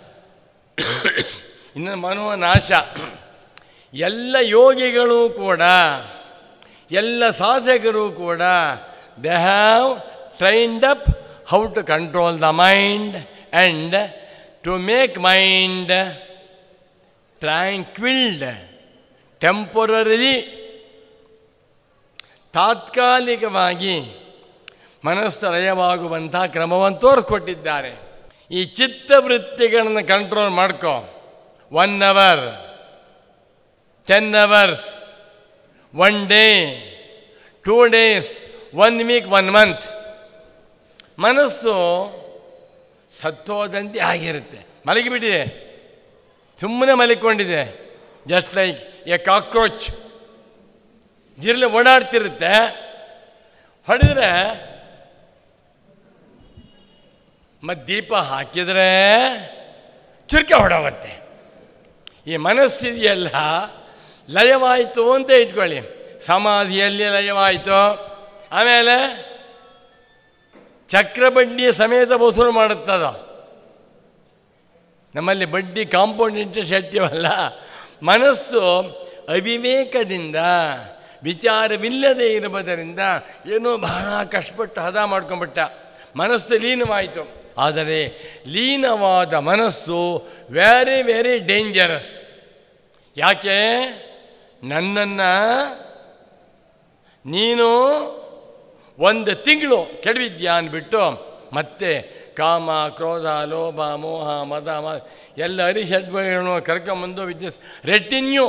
ಇನ್ನು ಮನೋನಾಶ ಎಲ್ಲ ಯೋಗಿಗಳು ಕೂಡ ಎಲ್ಲ ಸಾಧಕರು ಕೂಡ they have trained up how to control the mind and to make mind tranquilled temporary ತಾತ್ಕಾಲಿಕವಾಗಿ ಮನಸ್ಸು ಲಯವಾಗುವಂಥ ಕ್ರಮವನ್ನು ತೋರಿಸ್ಕೊಟ್ಟಿದ್ದಾರೆ ಈ ಚಿತ್ತವೃತ್ತಿಗಳನ್ನು ಕಂಟ್ರೋಲ್ ಮಾಡ್ಕೊ one hour ten hours one day two days one week one month ಮನಸ್ಸು ಸತ್ತೋದಂತೆ ಆಗಿರುತ್ತೆ ಮಲಗಿಬಿಟ್ಟಿದೆ ಸುಮ್ಮನೆ ಮಲಿಕೊಂಡಿದೆ ಜಸ್ಟ್ ಲೈಕ್ ಎ ಕಾಕ್ರೋಚ್ ಜಿರಳೆ ಓಡಾಡ್ತಿರುತ್ತೆ ಹೊಡೆದ್ರೆ ಮತ್ತು ದೀಪ ಹಾಕಿದರೆ ಚುರುಕೆ ಹೊಡೋಗುತ್ತೆ ಈ ಮನಸ್ಸಿದೆಯಲ್ಲ ಲಯವಾಯಿತು ಅಂತ ಇಟ್ಕೊಳ್ಳಿ ಸಮಾಧಿಯಲ್ಲಿ ಲಯವಾಯಿತು ಆಮೇಲೆ ಚಕ್ರ ಬಡ್ಡಿ ಸಮೇತ ವಸೂಲು ಮಾಡುತ್ತದ ನಮ್ಮಲ್ಲಿ ಬಡ್ಡಿ ಕಾಂಪೌಂಡ್ ಇಂಟ್ರೆಸ್ಟ್ ಹೇಳ್ತೀವಲ್ಲ ಮನಸ್ಸು ಅವಿವೇಕದಿಂದ ವಿಚಾರವಿಲ್ಲದೆ ಇರುವುದರಿಂದ ಏನೋ ಬಹಳ ಕಷ್ಟಪಟ್ಟು ಹದ ಮಾಡ್ಕೊಂಬಿಟ್ಟ ಮನಸ್ಸು ಲೀನವಾಯಿತು ಆದರೆ ಲೀನವಾದ ಮನಸ್ಸು ವೆರಿ ವೆರಿ ಡೇಂಜರಸ್ ಯಾಕೆ ನನ್ನನ್ನು ನೀನು ಒಂದು ತಿಂಗಳು ಕೆಡವಿದ್ಯಾ ಅಂದ್ಬಿಟ್ಟು ಮತ್ತೆ ಕಾಮ ಕ್ರೋಧ ಲೋಭ ಮೋಹ ಮದ ಮ ಎಲ್ಲ ಹರಿಷಡ್ಗಳನ್ನು ಕರ್ಕೊಂಬಂದು ವಿದ್ಯುತ್ ರೆಟಿನ್ಯೂ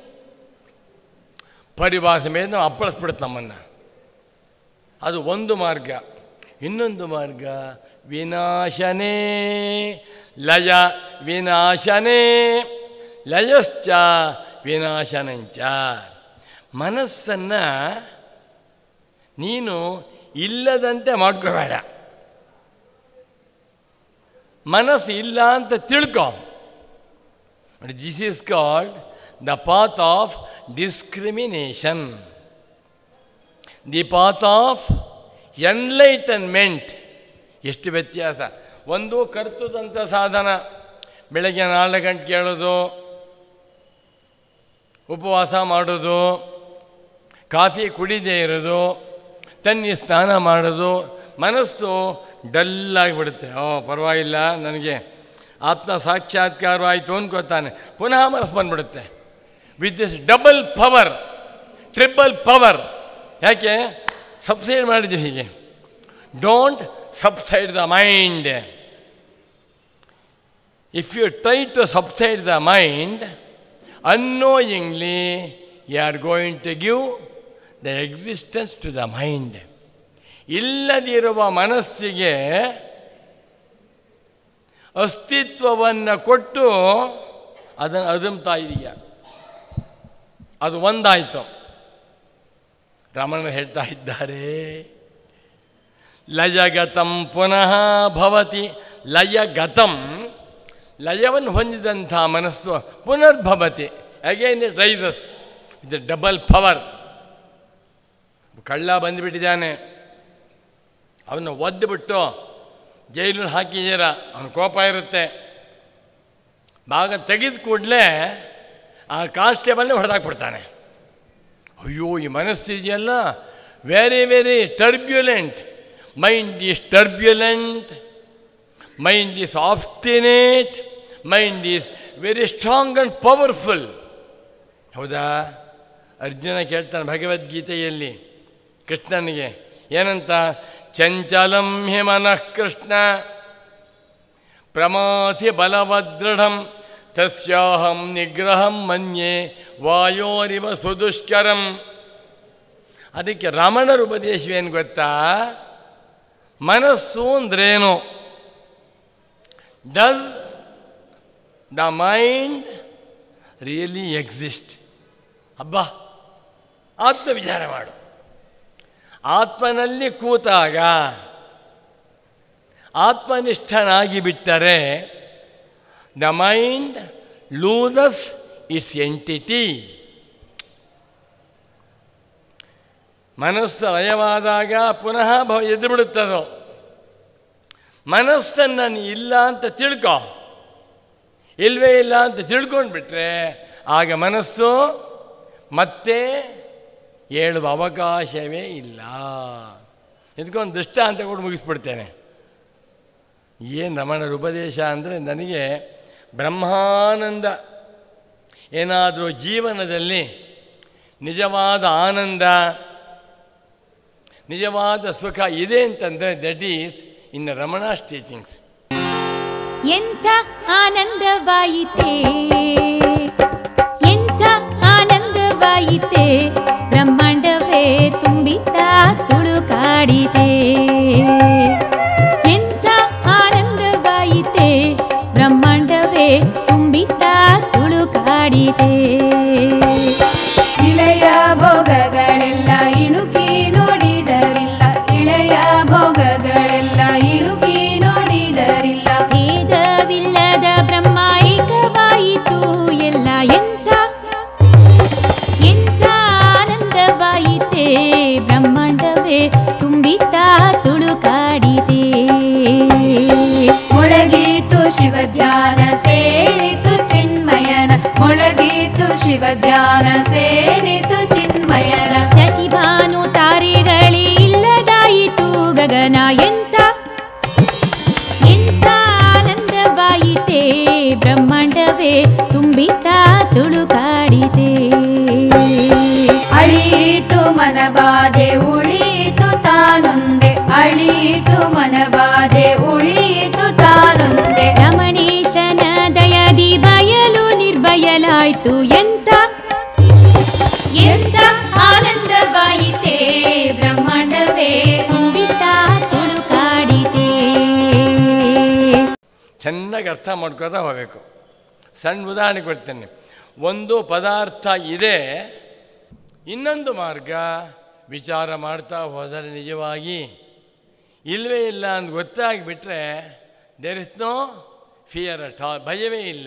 ಪರಿಭಾಷೆ ಮೇಲೆ ನಾವು ಅಪ್ಪಳಿಸ್ಬಿಡುತ್ತೆ ನಮ್ಮನ್ನು ಅದು ಒಂದು ಮಾರ್ಗ ಇನ್ನೊಂದು ಮಾರ್ಗ ವಿನಾಶನೇ ಲಯ ವಿನಾಶನೇ ಲಯಶ್ಚ ವಿನಾಶನಂಚ ಮನಸ್ಸನ್ನು ನೀನು ಇಲ್ಲದಂತೆ ಮಾಡ್ಕೋಬೇಡ ಮನಸ್ಸು ಇಲ್ಲ ಅಂತ ತಿಳ್ಕೊ this is called the path of discrimination the path of enlightenment ಎಷ್ಟು ವ್ಯತ್ಯಾಸ ಒಂದು ಕರ್ತದಂಥ ಸಾಧನ ಬೆಳಗ್ಗೆ ನಾಲ್ಕು ಗಂಟೆ ಕೇಳೋದು ಉಪವಾಸ ಮಾಡೋದು ಕಾಫಿ ಕುಡಿದೇ ಇರೋದು ತನ್ನಿ ಸ್ನಾನ ಮಾಡೋದು ಮನಸ್ಸು ಡಲ್ಲಾಗಿಬಿಡುತ್ತೆ ಓ ಪರವಾಗಿಲ್ಲ ನನಗೆ ಆತ್ಮ ಸಾಕ್ಷಾತ್ಕಾರವಾಯಿತು ಅನ್ಕೋತಾನೆ ಪುನಃ ಮನಸ್ಸು ಬಂದ್ಬಿಡುತ್ತೆ with this double power triple power ಯಾಕೆ ಸಬ್ಸೈಡ್ ಮಾಡಿದ್ದೀವಿ ಹೀಗೆ don't subside the mind if you try to subside the mind unknowingly you are going to give the existence to the mind ಇಲ್ಲದಿರುವ ಮನಸ್ಸಿಗೆ ಅಸ್ತಿತ್ವವನ್ನು ಕೊಟ್ಟು ಅದನ್ನು ಅದುಮ್ತಾ ಇದೆಯ ಅದು ಒಂದಾಯಿತು ರಮಣ ಹೇಳ್ತಾ ಇದ್ದಾರೆ ಲಯಗತಂ ಪುನಃ ಭವತಿ ಲಯಗತಂ ಲಯವನ್ನು ಹೊಂದಿದಂಥ ಮನಸ್ಸು ಪುನರ್ಭವತಿ again it rises with double power ಕಳ್ಳ ಬಂದುಬಿಟ್ಟಿದ್ದಾನೆ ಅವನ್ನ ಒದ್ದುಬಿಟ್ಟು ಜೈಲಲ್ಲಿ ಹಾಕಿದ್ದೀರ ಅವನ ಕೋಪ ಇರುತ್ತೆ ಭಾಗ ತೆಗೆದ ಕೂಡಲೇ ಆ ಕಾನ್ಸ್ಟೇಬಲ್ನೇ ಹೊಡೆದಾಕ್ಬಿಡ್ತಾನೆ ಅಯ್ಯೋ ಈ ಮನಸ್ಸು ಇದೆಯಲ್ಲ very very turbulent mind is turbulent mind is obstinate mind is very strong and powerful ಹೌದಾ ಅರ್ಜುನ ಕೇಳ್ತಾನೆ ಭಗವದ್ಗೀತೆಯಲ್ಲಿ ಕೃಷ್ಣನಿಗೆ ಏನಂತ ಚಂಚಲಂ ಹಿ ಮನಃ ಕೃಷ್ಣ ಪ್ರಮಾಥಿ ಬಲವದೃಢಂ ತಸ್ಯಾಹಂ ನಿಗ್ರಹಂ ಮನ್ಯೆ ವಾಯೋರಿವ ಸುದುಷ್ಕರಂ ಅದಕ್ಕೆ ರಮಣರ ಉಪದೇಶವೇನು ಗೊತ್ತಾ ಮನಸ್ಸು ಅಂದ್ರೇನು does the mind really exist ಅಬ್ಬಾ ಆತ್ಮ ವಿಚಾರ ಮಾಡು ಆತ್ಮನಲ್ಲಿ ಕೂತಾಗ ಆತ್ಮನಿಷ್ಠನಾಗಿ ಬಿಟ್ಟರೆ the mind loses its entity ಮನಸ್ಸು ಲಯವಾದಾಗ ಪುನಃ ಭವ ಎದ್ದು ಬಿಡುತ್ತದೋ ಮನಸ್ಸನ್ನು ನೀ ಇಲ್ಲ ಅಂತ ತಿಳ್ಕೊ ಇಲ್ವೇ ಇಲ್ಲ ಅಂತ ತಿಳ್ಕೊಂಡು ಬಿಟ್ರೆ ಆಗ ಮನಸ್ಸು ಮತ್ತೆ ಹೇಳುವ ಅವಕಾಶವೇ ಇಲ್ಲ ಇದಕ್ಕೊಂದು ದೃಷ್ಟ ಅಂತ ಕೂಡ ಮುಗಿಸ್ಬಿಡ್ತೇನೆ ಏನು ರಮಣರ ಉಪದೇಶ ಅಂದರೆ ನನಗೆ ಬ್ರಹ್ಮಾನಂದ ಏನಾದರೂ ಜೀವನದಲ್ಲಿ ನಿಜವಾದ ಆನಂದ ನಿಜವಾದ ಸುಖ ಇದೆ ಅಂತಂದರೆ that is in Ramana's teachings ಎಂಥ ಆನಂದವಾಯಿತೇ ಎಂಥ ಆನಂದವಾಯಿತೇ ಬ್ರಹ್ಮಾಂಡವೇ ತುಂಬಿತ ತುಳುಕಾಡಿದೆ ಎಂಥ ಆನಂದವಾಯಿತೇ ಬ್ರಹ್ಮಾಂಡವೇ ತುಂಬಿತ ತುಳುಕಾಡಿದೆ ಇಳೆಯ ಭೋಗಗಳೆಲ್ಲ ಇಣುಕಿ ನೋಡಿದರಿಲ್ಲ ಇಳೆಯ ಭೋಗಗಳೆಲ್ಲ ಇಣುಕಿ ನೋಡಿದರಿಲ್ಲ ಭೇದವಿಲ್ಲದ ಬ್ರಹ್ಮಾಯಿಕವಾಯಿತು ಎಲ್ಲ ಎಂಥ ಎಂಥ ಆನಂದವಾಯಿತೇ ಬ್ರಹ್ಮಾಂಡವೇ ತುಂಬಿತ ತುಳುಕಾಡಿದೆ ಮೊಳಗೀತು ಶಿವ ಧ್ಯಾನ ಸೇರಿತು ಚಿನ್ಮಯನ ಮೊಳಗೀತು ಶಿವ ಧ್ಯಾನ ಸೇರಿತು ಚಿನ್ಮಯನ ಶಶಿಭಾನು ತಾರೆಗಳೇ ಇಲ್ಲದಾಯಿತು ಗಗನ ಎಂಥ ಎಂಥ ಆನಂದವಾಯಿತೇ ಬ್ರಹ್ಮಾಂಡವೇ ತುಂಬಿತ ತುಳುಕಾಡಿದೆ ಅಳೀತು ಮನಬಾಧೆ ಉಳೀತು ತಾನೊಂದೆ ಅಳೀತು ಮನಬಾಧೆ ಉಳೀತು ತಾನೊಂದೆ ರಮಣೇಶನ ದಯದಿ ಬಯಲು ನಿರ್ಭಯಲಾಯ್ತು ಎಂಥ ಎಂಥ ಆನಂದವಾಯಿತೇ ಬ್ರಹ್ಮಾಂಡವೇ ತುಂಬಿತ ತುಳುಕಾಡಿದೆ ಚೆನ್ನಾಗಿ ಅರ್ಥ ಮಾಡ್ಕೋತಾ ಹೋಗಬೇಕು ಸಣ್ಣ ಉದಾಹರಣೆ ಕೊಡ್ತೇನೆ ಒಂದು ಪದಾರ್ಥ ಇದೆ ಇನ್ನೊಂದು ಮಾರ್ಗ ವಿಚಾರ ಮಾಡ್ತಾ ಹೋದರೆ ನಿಜವಾಗಿ ಇಲ್ಲವೇ ಇಲ್ಲ ಅಂತ ಗೊತ್ತಾಗಿಬಿಟ್ರೆ there is no fear at all ಭಯವೇ ಇಲ್ಲ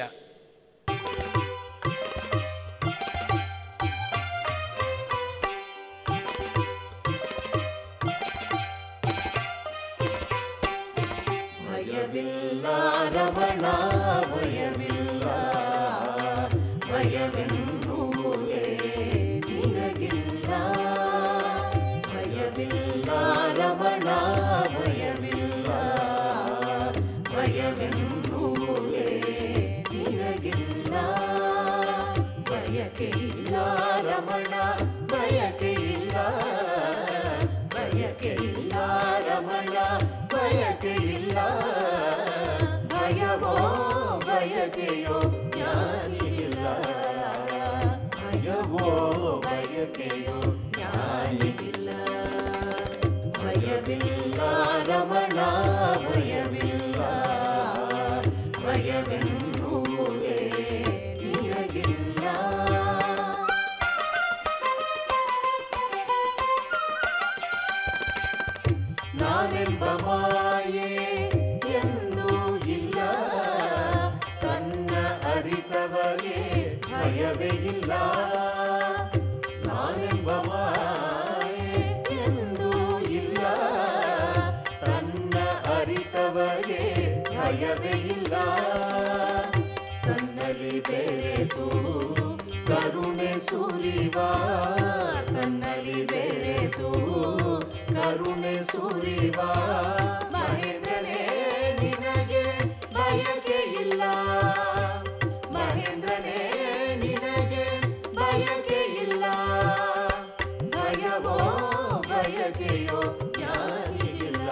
ಭಯವೇ ಇಲ್ಲ ನಾನೆಂಬ ಮಾಯೆ ಎಂದೂ ಇಲ್ಲ ತನ್ನ ಅರಿತವಗೆ ಭಯವೇ ಇಲ್ಲ ತನ್ನಲ್ಲಿ ಬೆರೆತು ಕರುಣೆ ಸುರಿವ ತನ್ನಲ್ಲಿ ಬೆರೆತು ಕರುಣೆ ಸುರಿವ ಮಹೇಂದ್ರನೇ ನಿನಗೆ ಬಯಕೆ ಇಲ್ಲ ಮಹೇಂದ್ರನೇ ನಿನಗೆ ಬಯಕೆ ಇಲ್ಲ ಭಯವೋ ಬಯಕೆಯೋ ಯಾರಿಗಿಲ್ಲ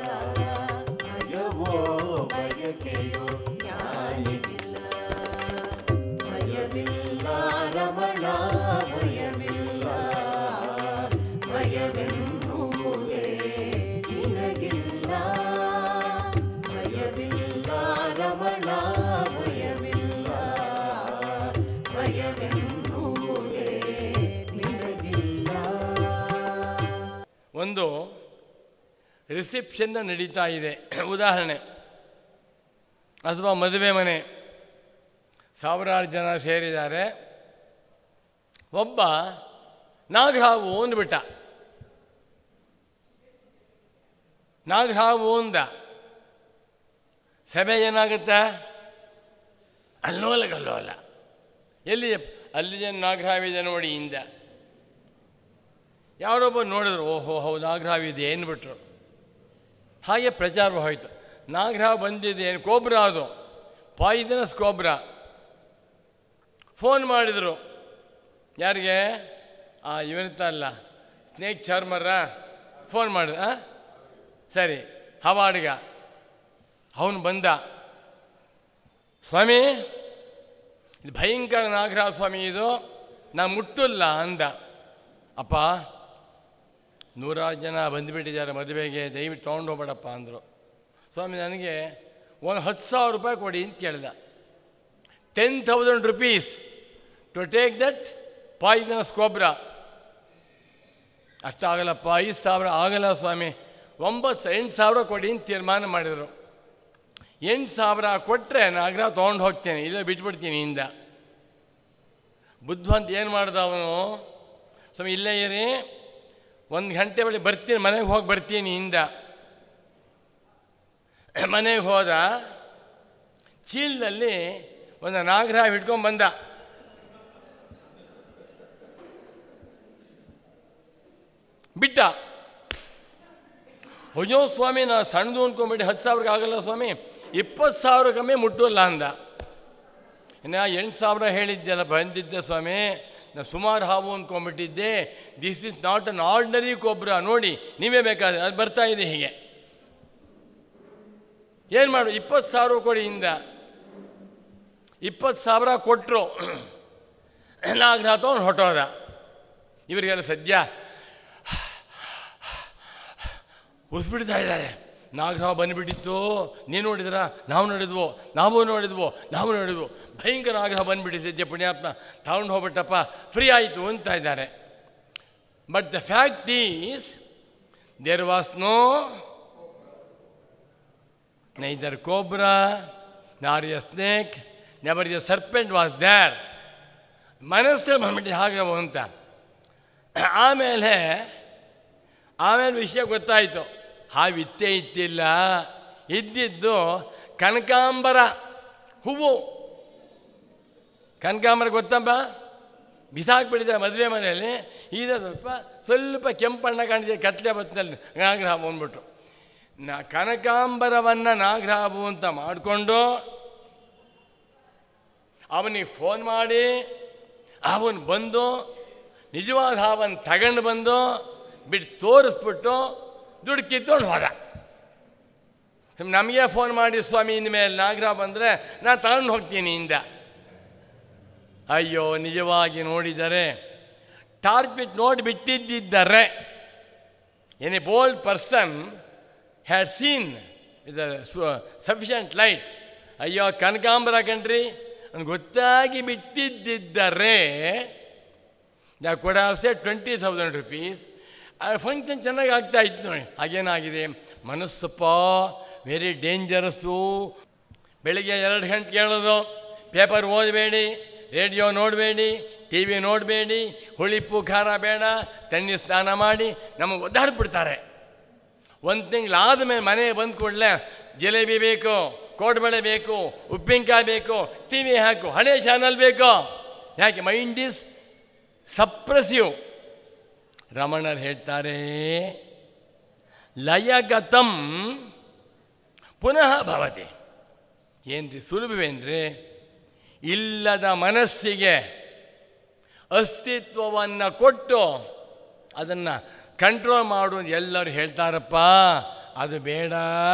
ಭಯವೋ ಬಯಕೆಯೋ ಯಾರಿಗಿಲ್ಲ ಭಯವಿಲ್ಲ ರಮಣ ಭಯವಿಲ್ಲ ಭಯವೆನ್ನುವುದೇ ನಿನಗಿಲ್ಲ ಭಯವಿಲ್ಲ ರಮಣ ಭಯವಿಲ್ಲ ಭಯವೆನ್ನುವುದೇ ನಿನಗಿಲ್ಲ ಒಂದು ರಿಸೆಪ್ಷನ್ನ ನಡೀತಾ ಇದೆ ಉದಾಹರಣೆ ಅಥವಾ ಮದುವೆ ಮನೆ ಸಾವಿರಾರು ಜನ ಸೇರಿದ್ದಾರೆ ಒಬ್ಬ ನಾಗರಾವು ಅಂದ್ಬಿಟ್ಟ ನಾಗರಾವು ಅಂದ ಸಭೆ ಏನಾಗುತ್ತೆ ಅಲ್ಲೋಲ ಕಲ್ಲೋಲ ಎಲ್ಲಿ ಅಲ್ಲಿ ಜನ ನಾಗರಾವಿದೆ ನೋಡಿ ಇಂದ ಯಾರೊಬ್ಬ ನೋಡಿದ್ರು ಓಹೋ ಹೌದು ನಾಗರಾವ್ ಇದೆ ಏನ್ಬಿಟ್ರು ಹಾಗೆ ಪ್ರಚಾರ ಹೋಯಿತು ನಾಗರಾವ್ ಬಂದಿದೆ ಏನು ಕೋಬ್ರ ಅದು ಪಾಯ್ದನಸ್ ಕೋಬ್ರ ಫೋನ್ ಮಾಡಿದರು ಯಾರಿಗೆ ಆ ಇವನಿರ್ತಲ್ಲ ಸ್ನೇಕ್ ಚಾರ್ಮರ ಫೋನ್ ಮಾಡಿದ ಆ? ಸರಿ ಹವಾಡ್ಗ ಅವನು ಬಂದ ಸ್ವಾಮಿ ಇದು ಭಯಂಕರ ನಾಗರಾವ್ ಸ್ವಾಮಿ ಇದು ನಾ ಮುಟ್ಟಲ್ಲ ಅಂದ ಅಪ್ಪ ನೂರಾರು ಜನ ಬಂದುಬಿಟ್ಟಿದ್ದಾರೆ ಮದುವೆಗೆ ದಯವಿಟ್ಟು ತೊಗೊಂಡು ಹೋಗ್ಬೇಡಪ್ಪ ಅಂದರು ಸ್ವಾಮಿ ನನಗೆ ಒಂದು ಹತ್ತು ಸಾವಿರ ರೂಪಾಯಿ ಕೊಡಿ ಅಂತ ಕೇಳ್ದ ten thousand rupees to take that poisonous cobra ಅಷ್ಟಾಗಲ್ಲಪ್ಪ ಐದು ಸಾವಿರ ಆಗಲ್ಲ ಸ್ವಾಮಿ ಒಂಬತ್ತು ಎಂಟು ಸಾವಿರ ಕೊಡಿ ಅಂತ ತೀರ್ಮಾನ ಮಾಡಿದರು ಎಂಟು ಸಾವಿರ ಕೊಟ್ಟರೆ ನಾಗರ ತೊಗೊಂಡು ಹೋಗ್ತೇನೆ ಇಲ್ಲ ಬಿಟ್ಬಿಡ್ತೀನಿ ಇಂದ ಬುದ್ಧವಂತ ಏನು ಮಾಡ್ದ ಅವನು ಸ್ವಾಮಿ ಇಲ್ಲೇ ಇರಿ ಒಂದು ಗಂಟೆ ಬಳಿ ಬರ್ತೀನಿ ಮನೆಗೆ ಹೋಗಿ ಬರ್ತೀನಿ ಇಂದ ಮನೆಗೆ ಹೋದ ಚೀಲದಲ್ಲಿ ಒಂದು ನಾಗರ ಹಿಡ್ಕೊಂಡು ಬಂದ ಬಿಟ್ಟ ಅಯ್ಯೋ ಸ್ವಾಮಿ ನಾ ಸಣ್ಣದು ಅಂದ್ಕೊಂಬಿಟ್ಟು ಹತ್ತು ಸಾವಿರಕ್ಕೆ ಆಗಲ್ಲ ಸ್ವಾಮಿ ಇಪ್ಪತ್ತು ಸಾವಿರ ಕಮ್ಮಿ ಮುಟ್ಟಲ್ಲ ಅಂದ ಇನ್ನು ಎಂಟು ಸಾವಿರ ಹೇಳಿದ್ದೆಲ್ಲ ಬಂದಿದ್ದೆ ಸ್ವಾಮಿ ನಾ ಸುಮಾರು ಹಾವು ಅಂದ್ಕೊಂಬಿಟ್ಟಿದ್ದೆ this is not an ordinary ಕೊಬ್ಬರ ನೋಡಿ ನೀವೇ ಬೇಕಾದ್ರೆ ಅದು ಬರ್ತಾ ಇದೆ ಹೀಗೆ ಏನು ಮಾಡು ಇಪ್ಪತ್ತು ಸಾವಿರ ಕೊಡಿ ಇಂದ ಇಪ್ಪತ್ತು ಸಾವಿರ ಕೊಟ್ಟರು ನಾಗರ ತೊಗೊಂಡು ಹೊಟ್ಟೋದ ಇವರಿಗೆಲ್ಲ ಸದ್ಯ ಉಸ್ಬಿಡ್ತಾ ಇದ್ದಾರೆ ನಾಗರಾವ್ ಬಂದುಬಿಟ್ಟಿತ್ತು ನೀನು ನೋಡಿದ್ರಾ ನಾವು ನೋಡಿದ್ವೋ ನಾವು ನೋಡಿದ್ವೋ ನಾವು ನೋಡಿದ್ವು ಭಯಂಕರ ನಾಗರಾವ್ ಬಂದುಬಿಟ್ಟಿದ್ದೆ ಪುಣ್ಯಾತ್ಮ ತಗೊಂಡು ಹೋಗ್ಬಿಟ್ಟಪ್ಪ ಫ್ರೀ ಆಯಿತು ಅಂತ ಇದ್ದಾರೆ but the fact is there was no neither cobra nor a snake never a serpent was there ಮನಸ್ಸಲ್ಲಿ ಬಂದ್ಬಿಟ್ಟು ಹಾಗೆ ಅಂತ ಆಮೇಲೆ ಆಮೇಲೆ ವಿಷಯ ಗೊತ್ತಾಯಿತು ಹಾವಿತ್ತೇ ಇತ್ತಿಲ್ಲ ಇದ್ದಿದ್ದು ಕನಕಾಂಬರ ಹೂವು ಕನಕಾಂಬರ ಗೊತ್ತಪ್ಪ ಬಿಸಾಕ್ಬಿಟ್ಟಿದ್ದಾರೆ ಮದುವೆ ಮನೆಯಲ್ಲಿ ಈಗ ಸ್ವಲ್ಪ ಸ್ವಲ್ಪ ಕೆಂಪಣ್ಣ ಕಾಣಿದೆ ಕತ್ಲೆ ಬತ್ತಿನಲ್ಲಿ ನಾಗರಾಬು ಅಂದ್ಬಿಟ್ರು ನಾ ಕನಕಾಂಬರವನ್ನು ನಾಗರಾಬು ಅಂತ ಮಾಡಿಕೊಂಡು ಅವನಿಗೆ ಫೋನ್ ಮಾಡಿ ಅವನು ಬಂದು ನಿಜವಾದ ಹಾವನ್ನು ತಗೊಂಡು ಬಂದು ಬಿಟ್ಟು ತೋರಿಸ್ಬಿಟ್ಟು ದುಡ್ಡು ಕಿತ್ಕೊಂಡು ಹೋದ ನಮಗೆ ಫೋನ್ ಮಾಡಿ ಸ್ವಾಮಿ ಇನ್ಮೇಲೆ ನಾಗರ ಬಂದರೆ ನಾನು ತಗೊಂಡು ಹೋಗ್ತೀನಿ ಇಂದ ಅಯ್ಯೋ ನಿಜವಾಗಿ ನೋಡಿದರೆ ಟಾರ್ಚ್ ಬಿಟ್ಟು ನೋಡಿ ಬಿಟ್ಟಿದ್ದಿದ್ದರೆ any bold person had seen is sufficient light ಅಯ್ಯೋ ಕನಕಾಂಬರ ಕಣ್ರಿ ಅವ್ನು ಗೊತ್ತಾಗಿ ಬಿಟ್ಟಿದ್ದಿದ್ದರೆ ಯಾ ಕೊಡ ಅಷ್ಟೇ ಟ್ವೆಂಟಿ ತೌಸಂಡ್ ರುಪೀಸ್ ಆ ಫಂಕ್ಷನ್ ಚೆನ್ನಾಗಿ ಆಗ್ತಾ ಇತ್ತು ನೋಡಿ ಹಾಗೇನಾಗಿದೆ ಮನಸ್ಸಪ್ಪ ವೆರಿ ಡೇಂಜರಸ್ಸು ಬೆಳಿಗ್ಗೆ ಎರಡು ಗಂಟೆಗೆ ಹೇಳೋದು ಪೇಪರ್ ಓದಬೇಡಿ ರೇಡಿಯೋ ನೋಡಬೇಡಿ ಟಿ ವಿ ನೋಡಬೇಡಿ ಹುಳಿಪ್ಪು ಖಾರ ಬೇಡ ತಣ್ಣೀರು ಸ್ನಾನ ಮಾಡಿ ನಮಗೆ ಒದ್ದಾಡ್ಬಿಡ್ತಾರೆ ಒಂದು ತಿಂಗಳಾದ ಮೇಲೆ ಮನೆಗೆ ಬಂದ ಕೂಡಲೇ ಜಿಲೇಬಿ ಬೇಕು ಕೋಡ್ಬಳೆ ಬೇಕು ಉಪ್ಪಿನಕಾಯಿ ಬೇಕು ಟಿ ವಿ ಹಾಕು ಹಳೆ ಚಾನಲ್ ಬೇಕು ಯಾಕೆ ಮೈಂಡ್ ಈಸ್ ಸಪ್ರೆಸಿವ್ ರಮಣರು ಹೇಳ್ತಾರೆ ಲಯಗತಂ ಪುನಃ ಭವತಿ ಏನ್ರಿ ಸುಲಭವೇನ್ರಿ ಇಲ್ಲದ ಮನಸ್ಸಿಗೆ ಅಸ್ತಿತ್ವವನ್ನು ಕೊಟ್ಟು ಅದನ್ನು ಕಂಟ್ರೋಲ್ ಮಾಡು ಅಂತ ಎಲ್ಲರೂ ಹೇಳ್ತಾರಪ್ಪ ಅದು ಬೇಡ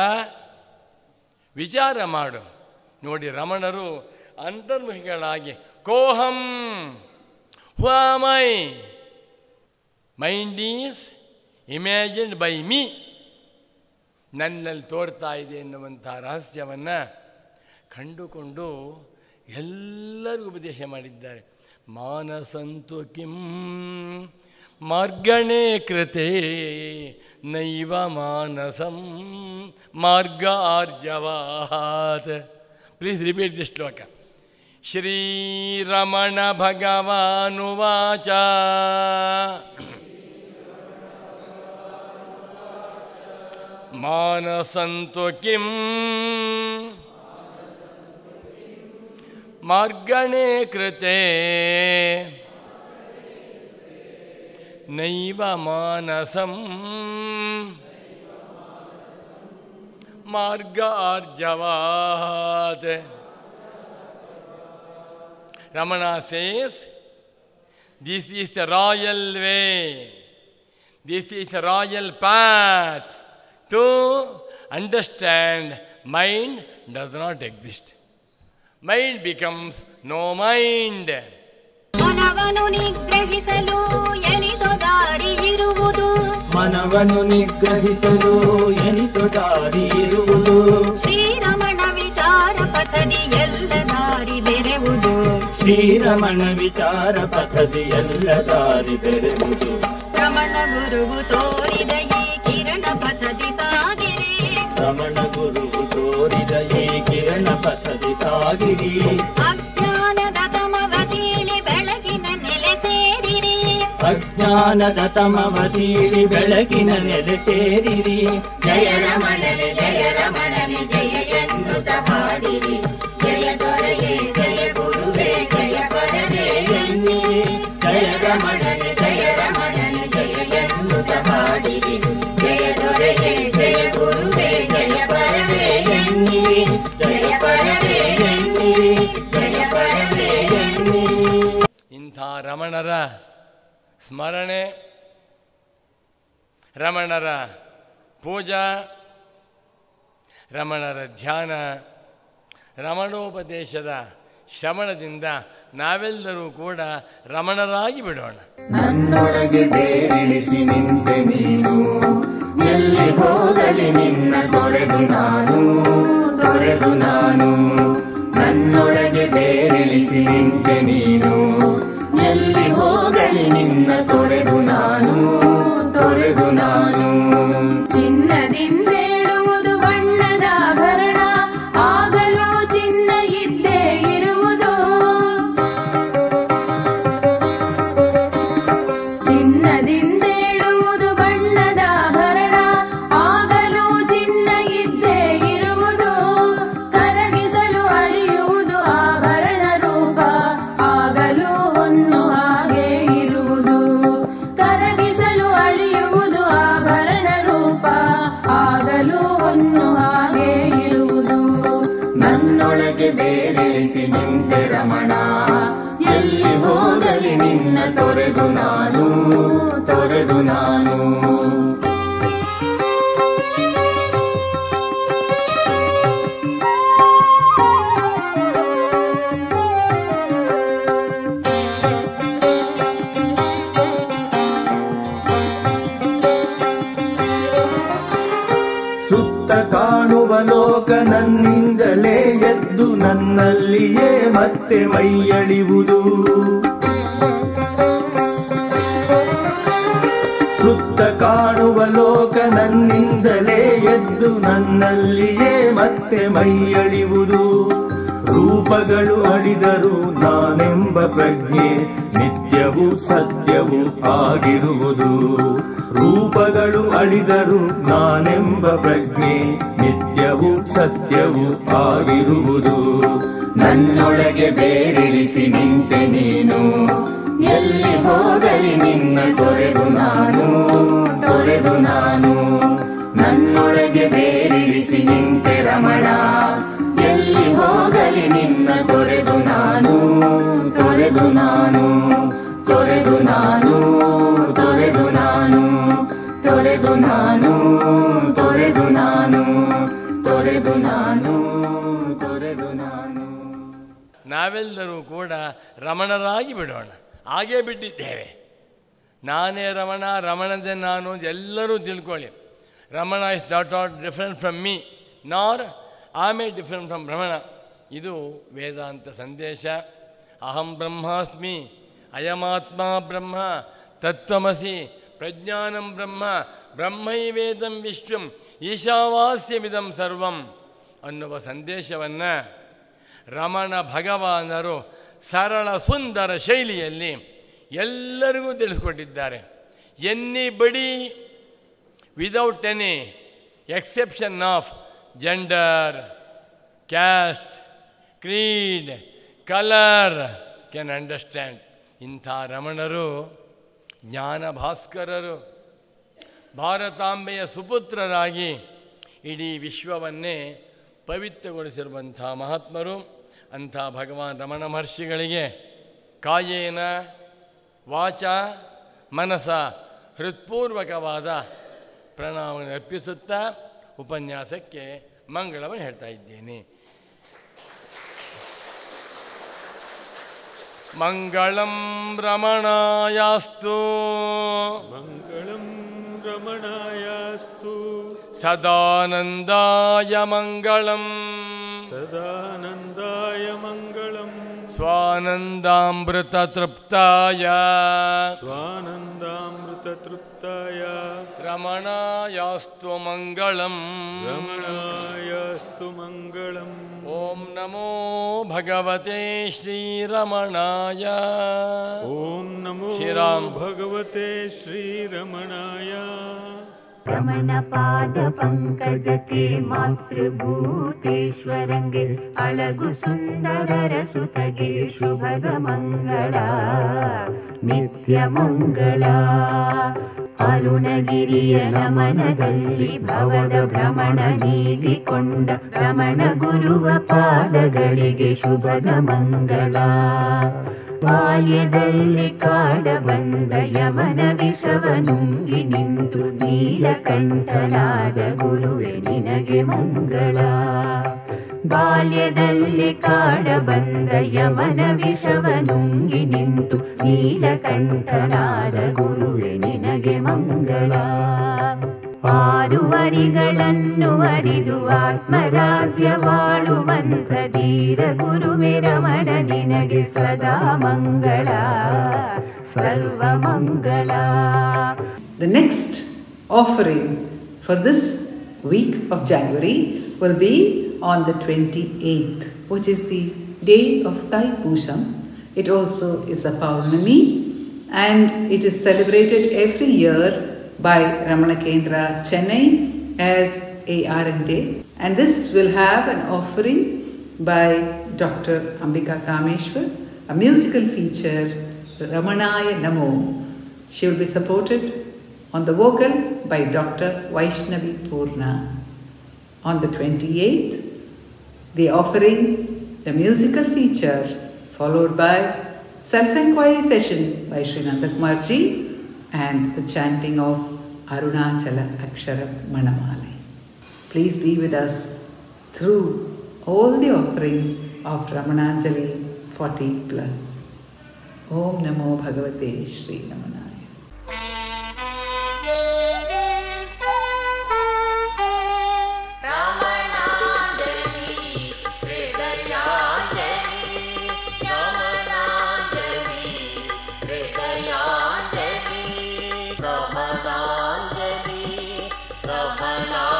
ವಿಚಾರ ಮಾಡು ನೋಡಿ ರಮಣರು ಅಂತರ್ಮುಖಿಗಳಾಗಿ ಕೋಹಂ ಹುಮೈ mind is imagined by me ನನ್ನಲ್ಲಿ ತೋರ್ತಾ ಇದೆ ಎನ್ನುವಂಥ ರಹಸ್ಯವನ್ನು ಕಂಡುಕೊಂಡು ಎಲ್ಲರಿಗೂ ಉಪದೇಶ ಮಾಡಿದ್ದಾರೆ ಮಾನಸಂತು ಕಿಂ ಮಾರ್ಗಣೇ ಕೃತೆ ನೈವ ಮಾನಸಂ ಮಾರ್ಗ ಆರ್ಜವಾತ್ ಪ್ಲೀಸ್ ರಿಪೀಟ್ ದಿ ಶ್ಲೋಕ ಶ್ರೀರಮಣ ಭಗವಾನುವಾಚ ಮಾನಸಂತು ಕಿಂ ಮಾರ್ಗಣೇ ಕೃತೆ ನೈವ ಮಾನಸಂ ಮಾರ್ಗ ಆರ್ಜವಾತ್ Ramana says this is the royal way this is the royal path to understand mind does not exist mind becomes no mind ಮನವನು ನಿಗ್ರಹಿಸಲು ಎನಿತು ದಾರಿ ಇರುವುದು ಮನವನ್ನು ನಿಗ್ರಹಿಸಲು ಎನಿತು ದಾರಿ ಇರುವುದು ಶ್ರೀರಮಣ ವಿಚಾರ ಪಥದಿ ಎಲ್ಲ ದಾರಿ ಬೆರೆವುದು ಶ್ರೀರಮಣ ವಿಚಾರ ಪಥದಿ ಎಲ್ಲ ದಾರಿ ತೆರೆವುದು ರಮಣ ಗುರುವು ತೋರಿದ ಈ ಕಿರಣ ಪಥದಿ ಸಾಗಿರಿ ರಮಣ ಗುರುವು ತೋರಿದ ಈ ಕಿರಣ ಪಥದಿ ಸಾಗಿರಿ ಅಜ್ಞಾನದ ತಮವ ಸೀಳಿ ಬೆಳಗಿನ ನೆಲೆ ಸೇರಿರಿ ಅಜ್ಞಾನದ ತಮವ ಸೀಳಿ ಬೆಳಕಿನ ನೆಲೆ ಸೇರಿರಿ ಜಯ ರಮಣನೆ ಜಯ ರಮಣನೆ ಜಯ ಎನ್ನುತ್ತ ಹಾಡಿರಿ ಜಯ ದೊರೆಯೇ ಜಯ ಗುರುವೇ ಜಯ ಪರವೇ ಎನ್ನಿರಿ ಜಯ ರಮಣನೆ ಜಯ ರಮಣನೆ ಜಯ ಎನ್ನುತ್ತ ಹಾಡಿರಿ ಜಯ ದೊರೆಯೇ ಜಯ ಗುರುವೇ ಜಯ ಪರವೇ ಎನ್ನಿರಿ ಜಯ ಪರವೇ ಎನ್ನಿರಿ ಜಯ ಪರವೇ ಎನ್ನಿರಿ ಇಂಥ ರಮಣರ ಸ್ಮರಣೆ ರಮಣರ ಪೂಜಾ ರಮಣರ ಧ್ಯಾನ ರಮಣೋಪದೇಶದ ಶ್ರವಣದಿಂದ ನಾವೆಲ್ಲರೂ ಕೂಡ ರಮಣರಾಗಿ ಬಿಡೋಣ ನನ್ನೊಳಗೆ ಬೇರಿಳಿಸಿ ನಿಂತೆ ನೀನು ಎಲ್ಲಿ ಹೋಗಲಿ ನಿನ್ನ ತೊರೆದು ನಾನು ತೊರೆದು ನಾನು ನನ್ನೊಳಗೆ ಬೇರಿಳಿಸಿ ನಿಂತೆ ನೀನು ಎಲ್ಲಿ ಹೋಗಲಿ ನಿನ್ನ ತೊರೆದು ನಾನು ತೊರೆದು ನಾನು ಚಿನ್ನದಿಂದೇಳುವುದು ಬಣ್ಣದ ಆಭರಣ ಆಗಲೂ ಚಿನ್ನ ಇದ್ದೇ ಇರುವುದು ಚಿನ್ನದಿಂದೇಳುವುದು ಬಣ್ಣದ ಆಭರಣ ಆಗಲೂ ಚಿನ್ನ ಇದ್ದೇ ಇರುವುದು ಕರಗಿಸಲು ಅಳಿಯುವುದು ಆಭರಣ ರೂಪ ಆಗಲೂ ಹೊನ್ನು ಹಾಗೆ ಇರುವುದು ಕರಗಿಸಲು ಅಳಿಯುವುದು ಆಭರಣ ರೂಪ ಆಗಲೂ ಹೊನ್ನು ಹಾಗೆ ಇರುವುದು ನನ್ನೊಳಗೆ ಬೇರೆಳಿಸಿ ನಿಂತೆ ರಮಣ ಎಲ್ಲಿ ಹೋಗಲಿ ನಿನ್ನ ತೊರೆದು ನಾನು ತೊರೆದು ನಾನು ಸುತ್ತ ಕಾಣುವ ಲೋಕ ನನ್ನಿಂದಲೇ ಎದ್ದು ನನ್ನಲ್ಲಿಯೇ ಮತ್ತೆ ಮೈಯಳಿವುದು ಸುತ್ತ ಕಾಣುವ ಲೋಕ ನನ್ನಿಂದಲೇ ಎದ್ದು ನನ್ನಲ್ಲಿಯೇ ಮತ್ತೆ ಮೈಯಳಿವುದು ರೂಪಗಳು ಅಳಿದರು ನಾನೆಂಬ ನಾನೆಂಬ ಪ್ರಜ್ಞೆ ನಿತ್ಯವೂ ಸತ್ಯವೂ ಆಗಿರುವುದು ರೂಪಗಳು ಅಳಿದರು ನಾನೆಂಬ ಪ್ರಜ್ಞೆ ನಿತ್ಯವೂ ಸತ್ಯವೂ ಆಗಿರುವುದು ನನ್ನೊಳಗೆ ಬೇರಿಳಿಸಿ ನಿಂತೆ ನೀನು ಎಲ್ಲಿ ಹೋಗಲಿ ನಿನ್ನ ತೊರೆದು ನಾನು ತೊರೆದು ನಾನು ನನ್ನೊಳಗೆ ಬೇರಿಳಿಸಿ ನಿಂತೆ ರಮಣ ಎಲ್ಲಿ ಹೋಗಲಿ ನಿನ್ನ ತೊರೆದು ನಾನು ತೊರೆದು ನಾನು ತೊರೆದು ನಾನು ತೊರೆದು ನಾನು ತೊರೆದು ನಾನು ತೊರೆದು ನಾನು ತೊರೆದು ನಾನು ತೊರೆದು ನಾನು ನಾವೆಲ್ಲರೂ ಕೂಡ ರಮಣರಾಗಿ ಬಿಡೋಣ ಹಾಗೇ ಬಿಟ್ಟಿದ್ದೇವೆ ನಾನೇ ರಮಣ ರಮಣದೆ ನಾನು ಅಂತ ಎಲ್ಲರೂ ತಿಳ್ಕೊಳ್ಳಿ Ramana is not at different from me nor am I different from Ramana ಇದು ವೇದಾಂತ ಸಂದೇಶ ಅಹಂ ಬ್ರಹ್ಮಾಸ್ಮಿ ಅಯಮಾತ್ಮ ಬ್ರಹ್ಮ ತತ್ವಮಸಿ ಪ್ರಜ್ಞಾನಂ ಬ್ರಹ್ಮ ಬ್ರಹ್ಮೈವೇದಂ ವಿಶ್ವಂ ಈಶಾವಾಸ್ಯಮಿದಂ ಸರ್ವಂ ಅನ್ನುವ ಸಂದೇಶವನ್ನು ರಮಣ ಭಗವಾನರು ಸರಳ ಸುಂದರ ಶೈಲಿಯಲ್ಲಿ ಎಲ್ಲರಿಗೂ ತಿಳಿಸ್ಕೊಟ್ಟಿದ್ದಾರೆ anybody without any exception of gender caste creed colour can understand ಇಂಥ ರಮಣರು ಜ್ಞಾನ ಭಾಸ್ಕರರು ಭಾರತಾಂಬೆಯ ಸುಪುತ್ರರಾಗಿ ಇಡೀ ವಿಶ್ವವನ್ನೇ ಪವಿತ್ರಗೊಳಿಸಿರುವಂಥ ಮಹಾತ್ಮರು ಅಂಥ ಭಗವಾನ್ ರಮಣ ಮಹರ್ಷಿಗಳಿಗೆ ಕಾಯೇನ ವಾಚ ಮನಸ ಹೃತ್ಪೂರ್ವಕವಾದ ಪ್ರಣಾಮವನ್ನು ಅರ್ಪಿಸುತ್ತಾ ಉಪನ್ಯಾಸಕ್ಕೆ ಮಂಗಳವನ್ನು ಹೇಳ್ತಾ ಇದ್ದೇನೆ ಮಂಗಳಂ ರಮಣಾಯಾಸ್ತು ಮಂಗಳಂ ರಮಣಾಯಾಸ್ತು ಸದಾನಂದಾಯ ಮಂಗಳಂ ಸದಾನಂದಾಯ ಮಂಗಳಂ ಸ್ವಾನಂದಾಮೃತ ತೃಪ್ತಾಯ ಸ್ವಾನಂದಾಮೃತ ತೃಪ್ತಾಯ ರಮಣಾಯಾಸ್ತು ಮಂಗಳಂ ರಮಣಾಯಾಸ್ತು ಮಂಗಳಂ ಓಂ ನಮೋ ಭಗವತೆ ಶ್ರೀರಮಣಾಯ ಓಂ ನಮೋ ಶ್ರೀರಾಮ್. ಭಗವತೆ ಶ್ರೀರಮಣಾಯ ರಮಣಪಾದ ಪಂಕಜಕ್ಕೆ ಮಾತೃಭೂತೇಶ್ವರಂಗೆ ಅಳಗು ಸುಂದರರ ಸುತಗೆ ಶುಭದ ಮಂಗಳ ನಿತ್ಯ ಮಂಗಳ ಅರುಣಗಿರಿಯ ನಮನದಲ್ಲಿ ಭವದ ಭ್ರಮಣ ನೀಗಿಕೊಂಡ ರಮಣ ಗುರುವ ಪಾದಗಳಿಗೆ ಶುಭದ ಮಂಗಳ ಬಾಲ್ಯದಲ್ಲಿ ಕಾಡ ಬಂದ ಯಮನ ವಿಷವ ನುಂಗಿ ನಿಂತು ನೀಲಕಂಠನಾದ ಗುರುವೆ ನಿನಗೆ ಮಂಗಳ ಬಾಲ್ಯದಲ್ಲಿ ಕಾಡ ಬಂದ ಯಮನ ವಿಷವ ನುಂಗಿ ನಿಂತು ನೀಲಕಂಠನಾದ ಗುರುವೆ ನಿನಗೆ ಮಂಗಳ ಆರು ಅರಿಗಳನ್ನು ಅರಿದು ಆತ್ಮರಾಜ್ಯವಾಳುವಂತ ಧೀರ ಗುರುವೆ ರಮಣ ನಿನಗೆ ಸದಾ ಮಂಗಳ ಸರ್ವ ಮಂಗಳ The next offering for this week of January will be on the 28th, which is the day of Thai Pusam. It also is a Paurnami and it is celebrated every year by Ramana Kendra Chennai as ARN Day. And this will have an offering by Dr. Ambika Kameshwar, a musical feature, Ramanaya Namo. She will be supported on the vocal by Dr. Vaishnavi Purna. On the 28th, the offering, the musical feature, followed by self-inquiry session by Sri Nandakumar ji and the chanting of Arunachala Akshara Manamalai. Please be with us through all the offerings of Ramananjali 40 plus. Om Namo Bhagavate Sri Ramanaya. ರಮಣಾಂಜಲಿ ರಮಣಾಂಜಲಿ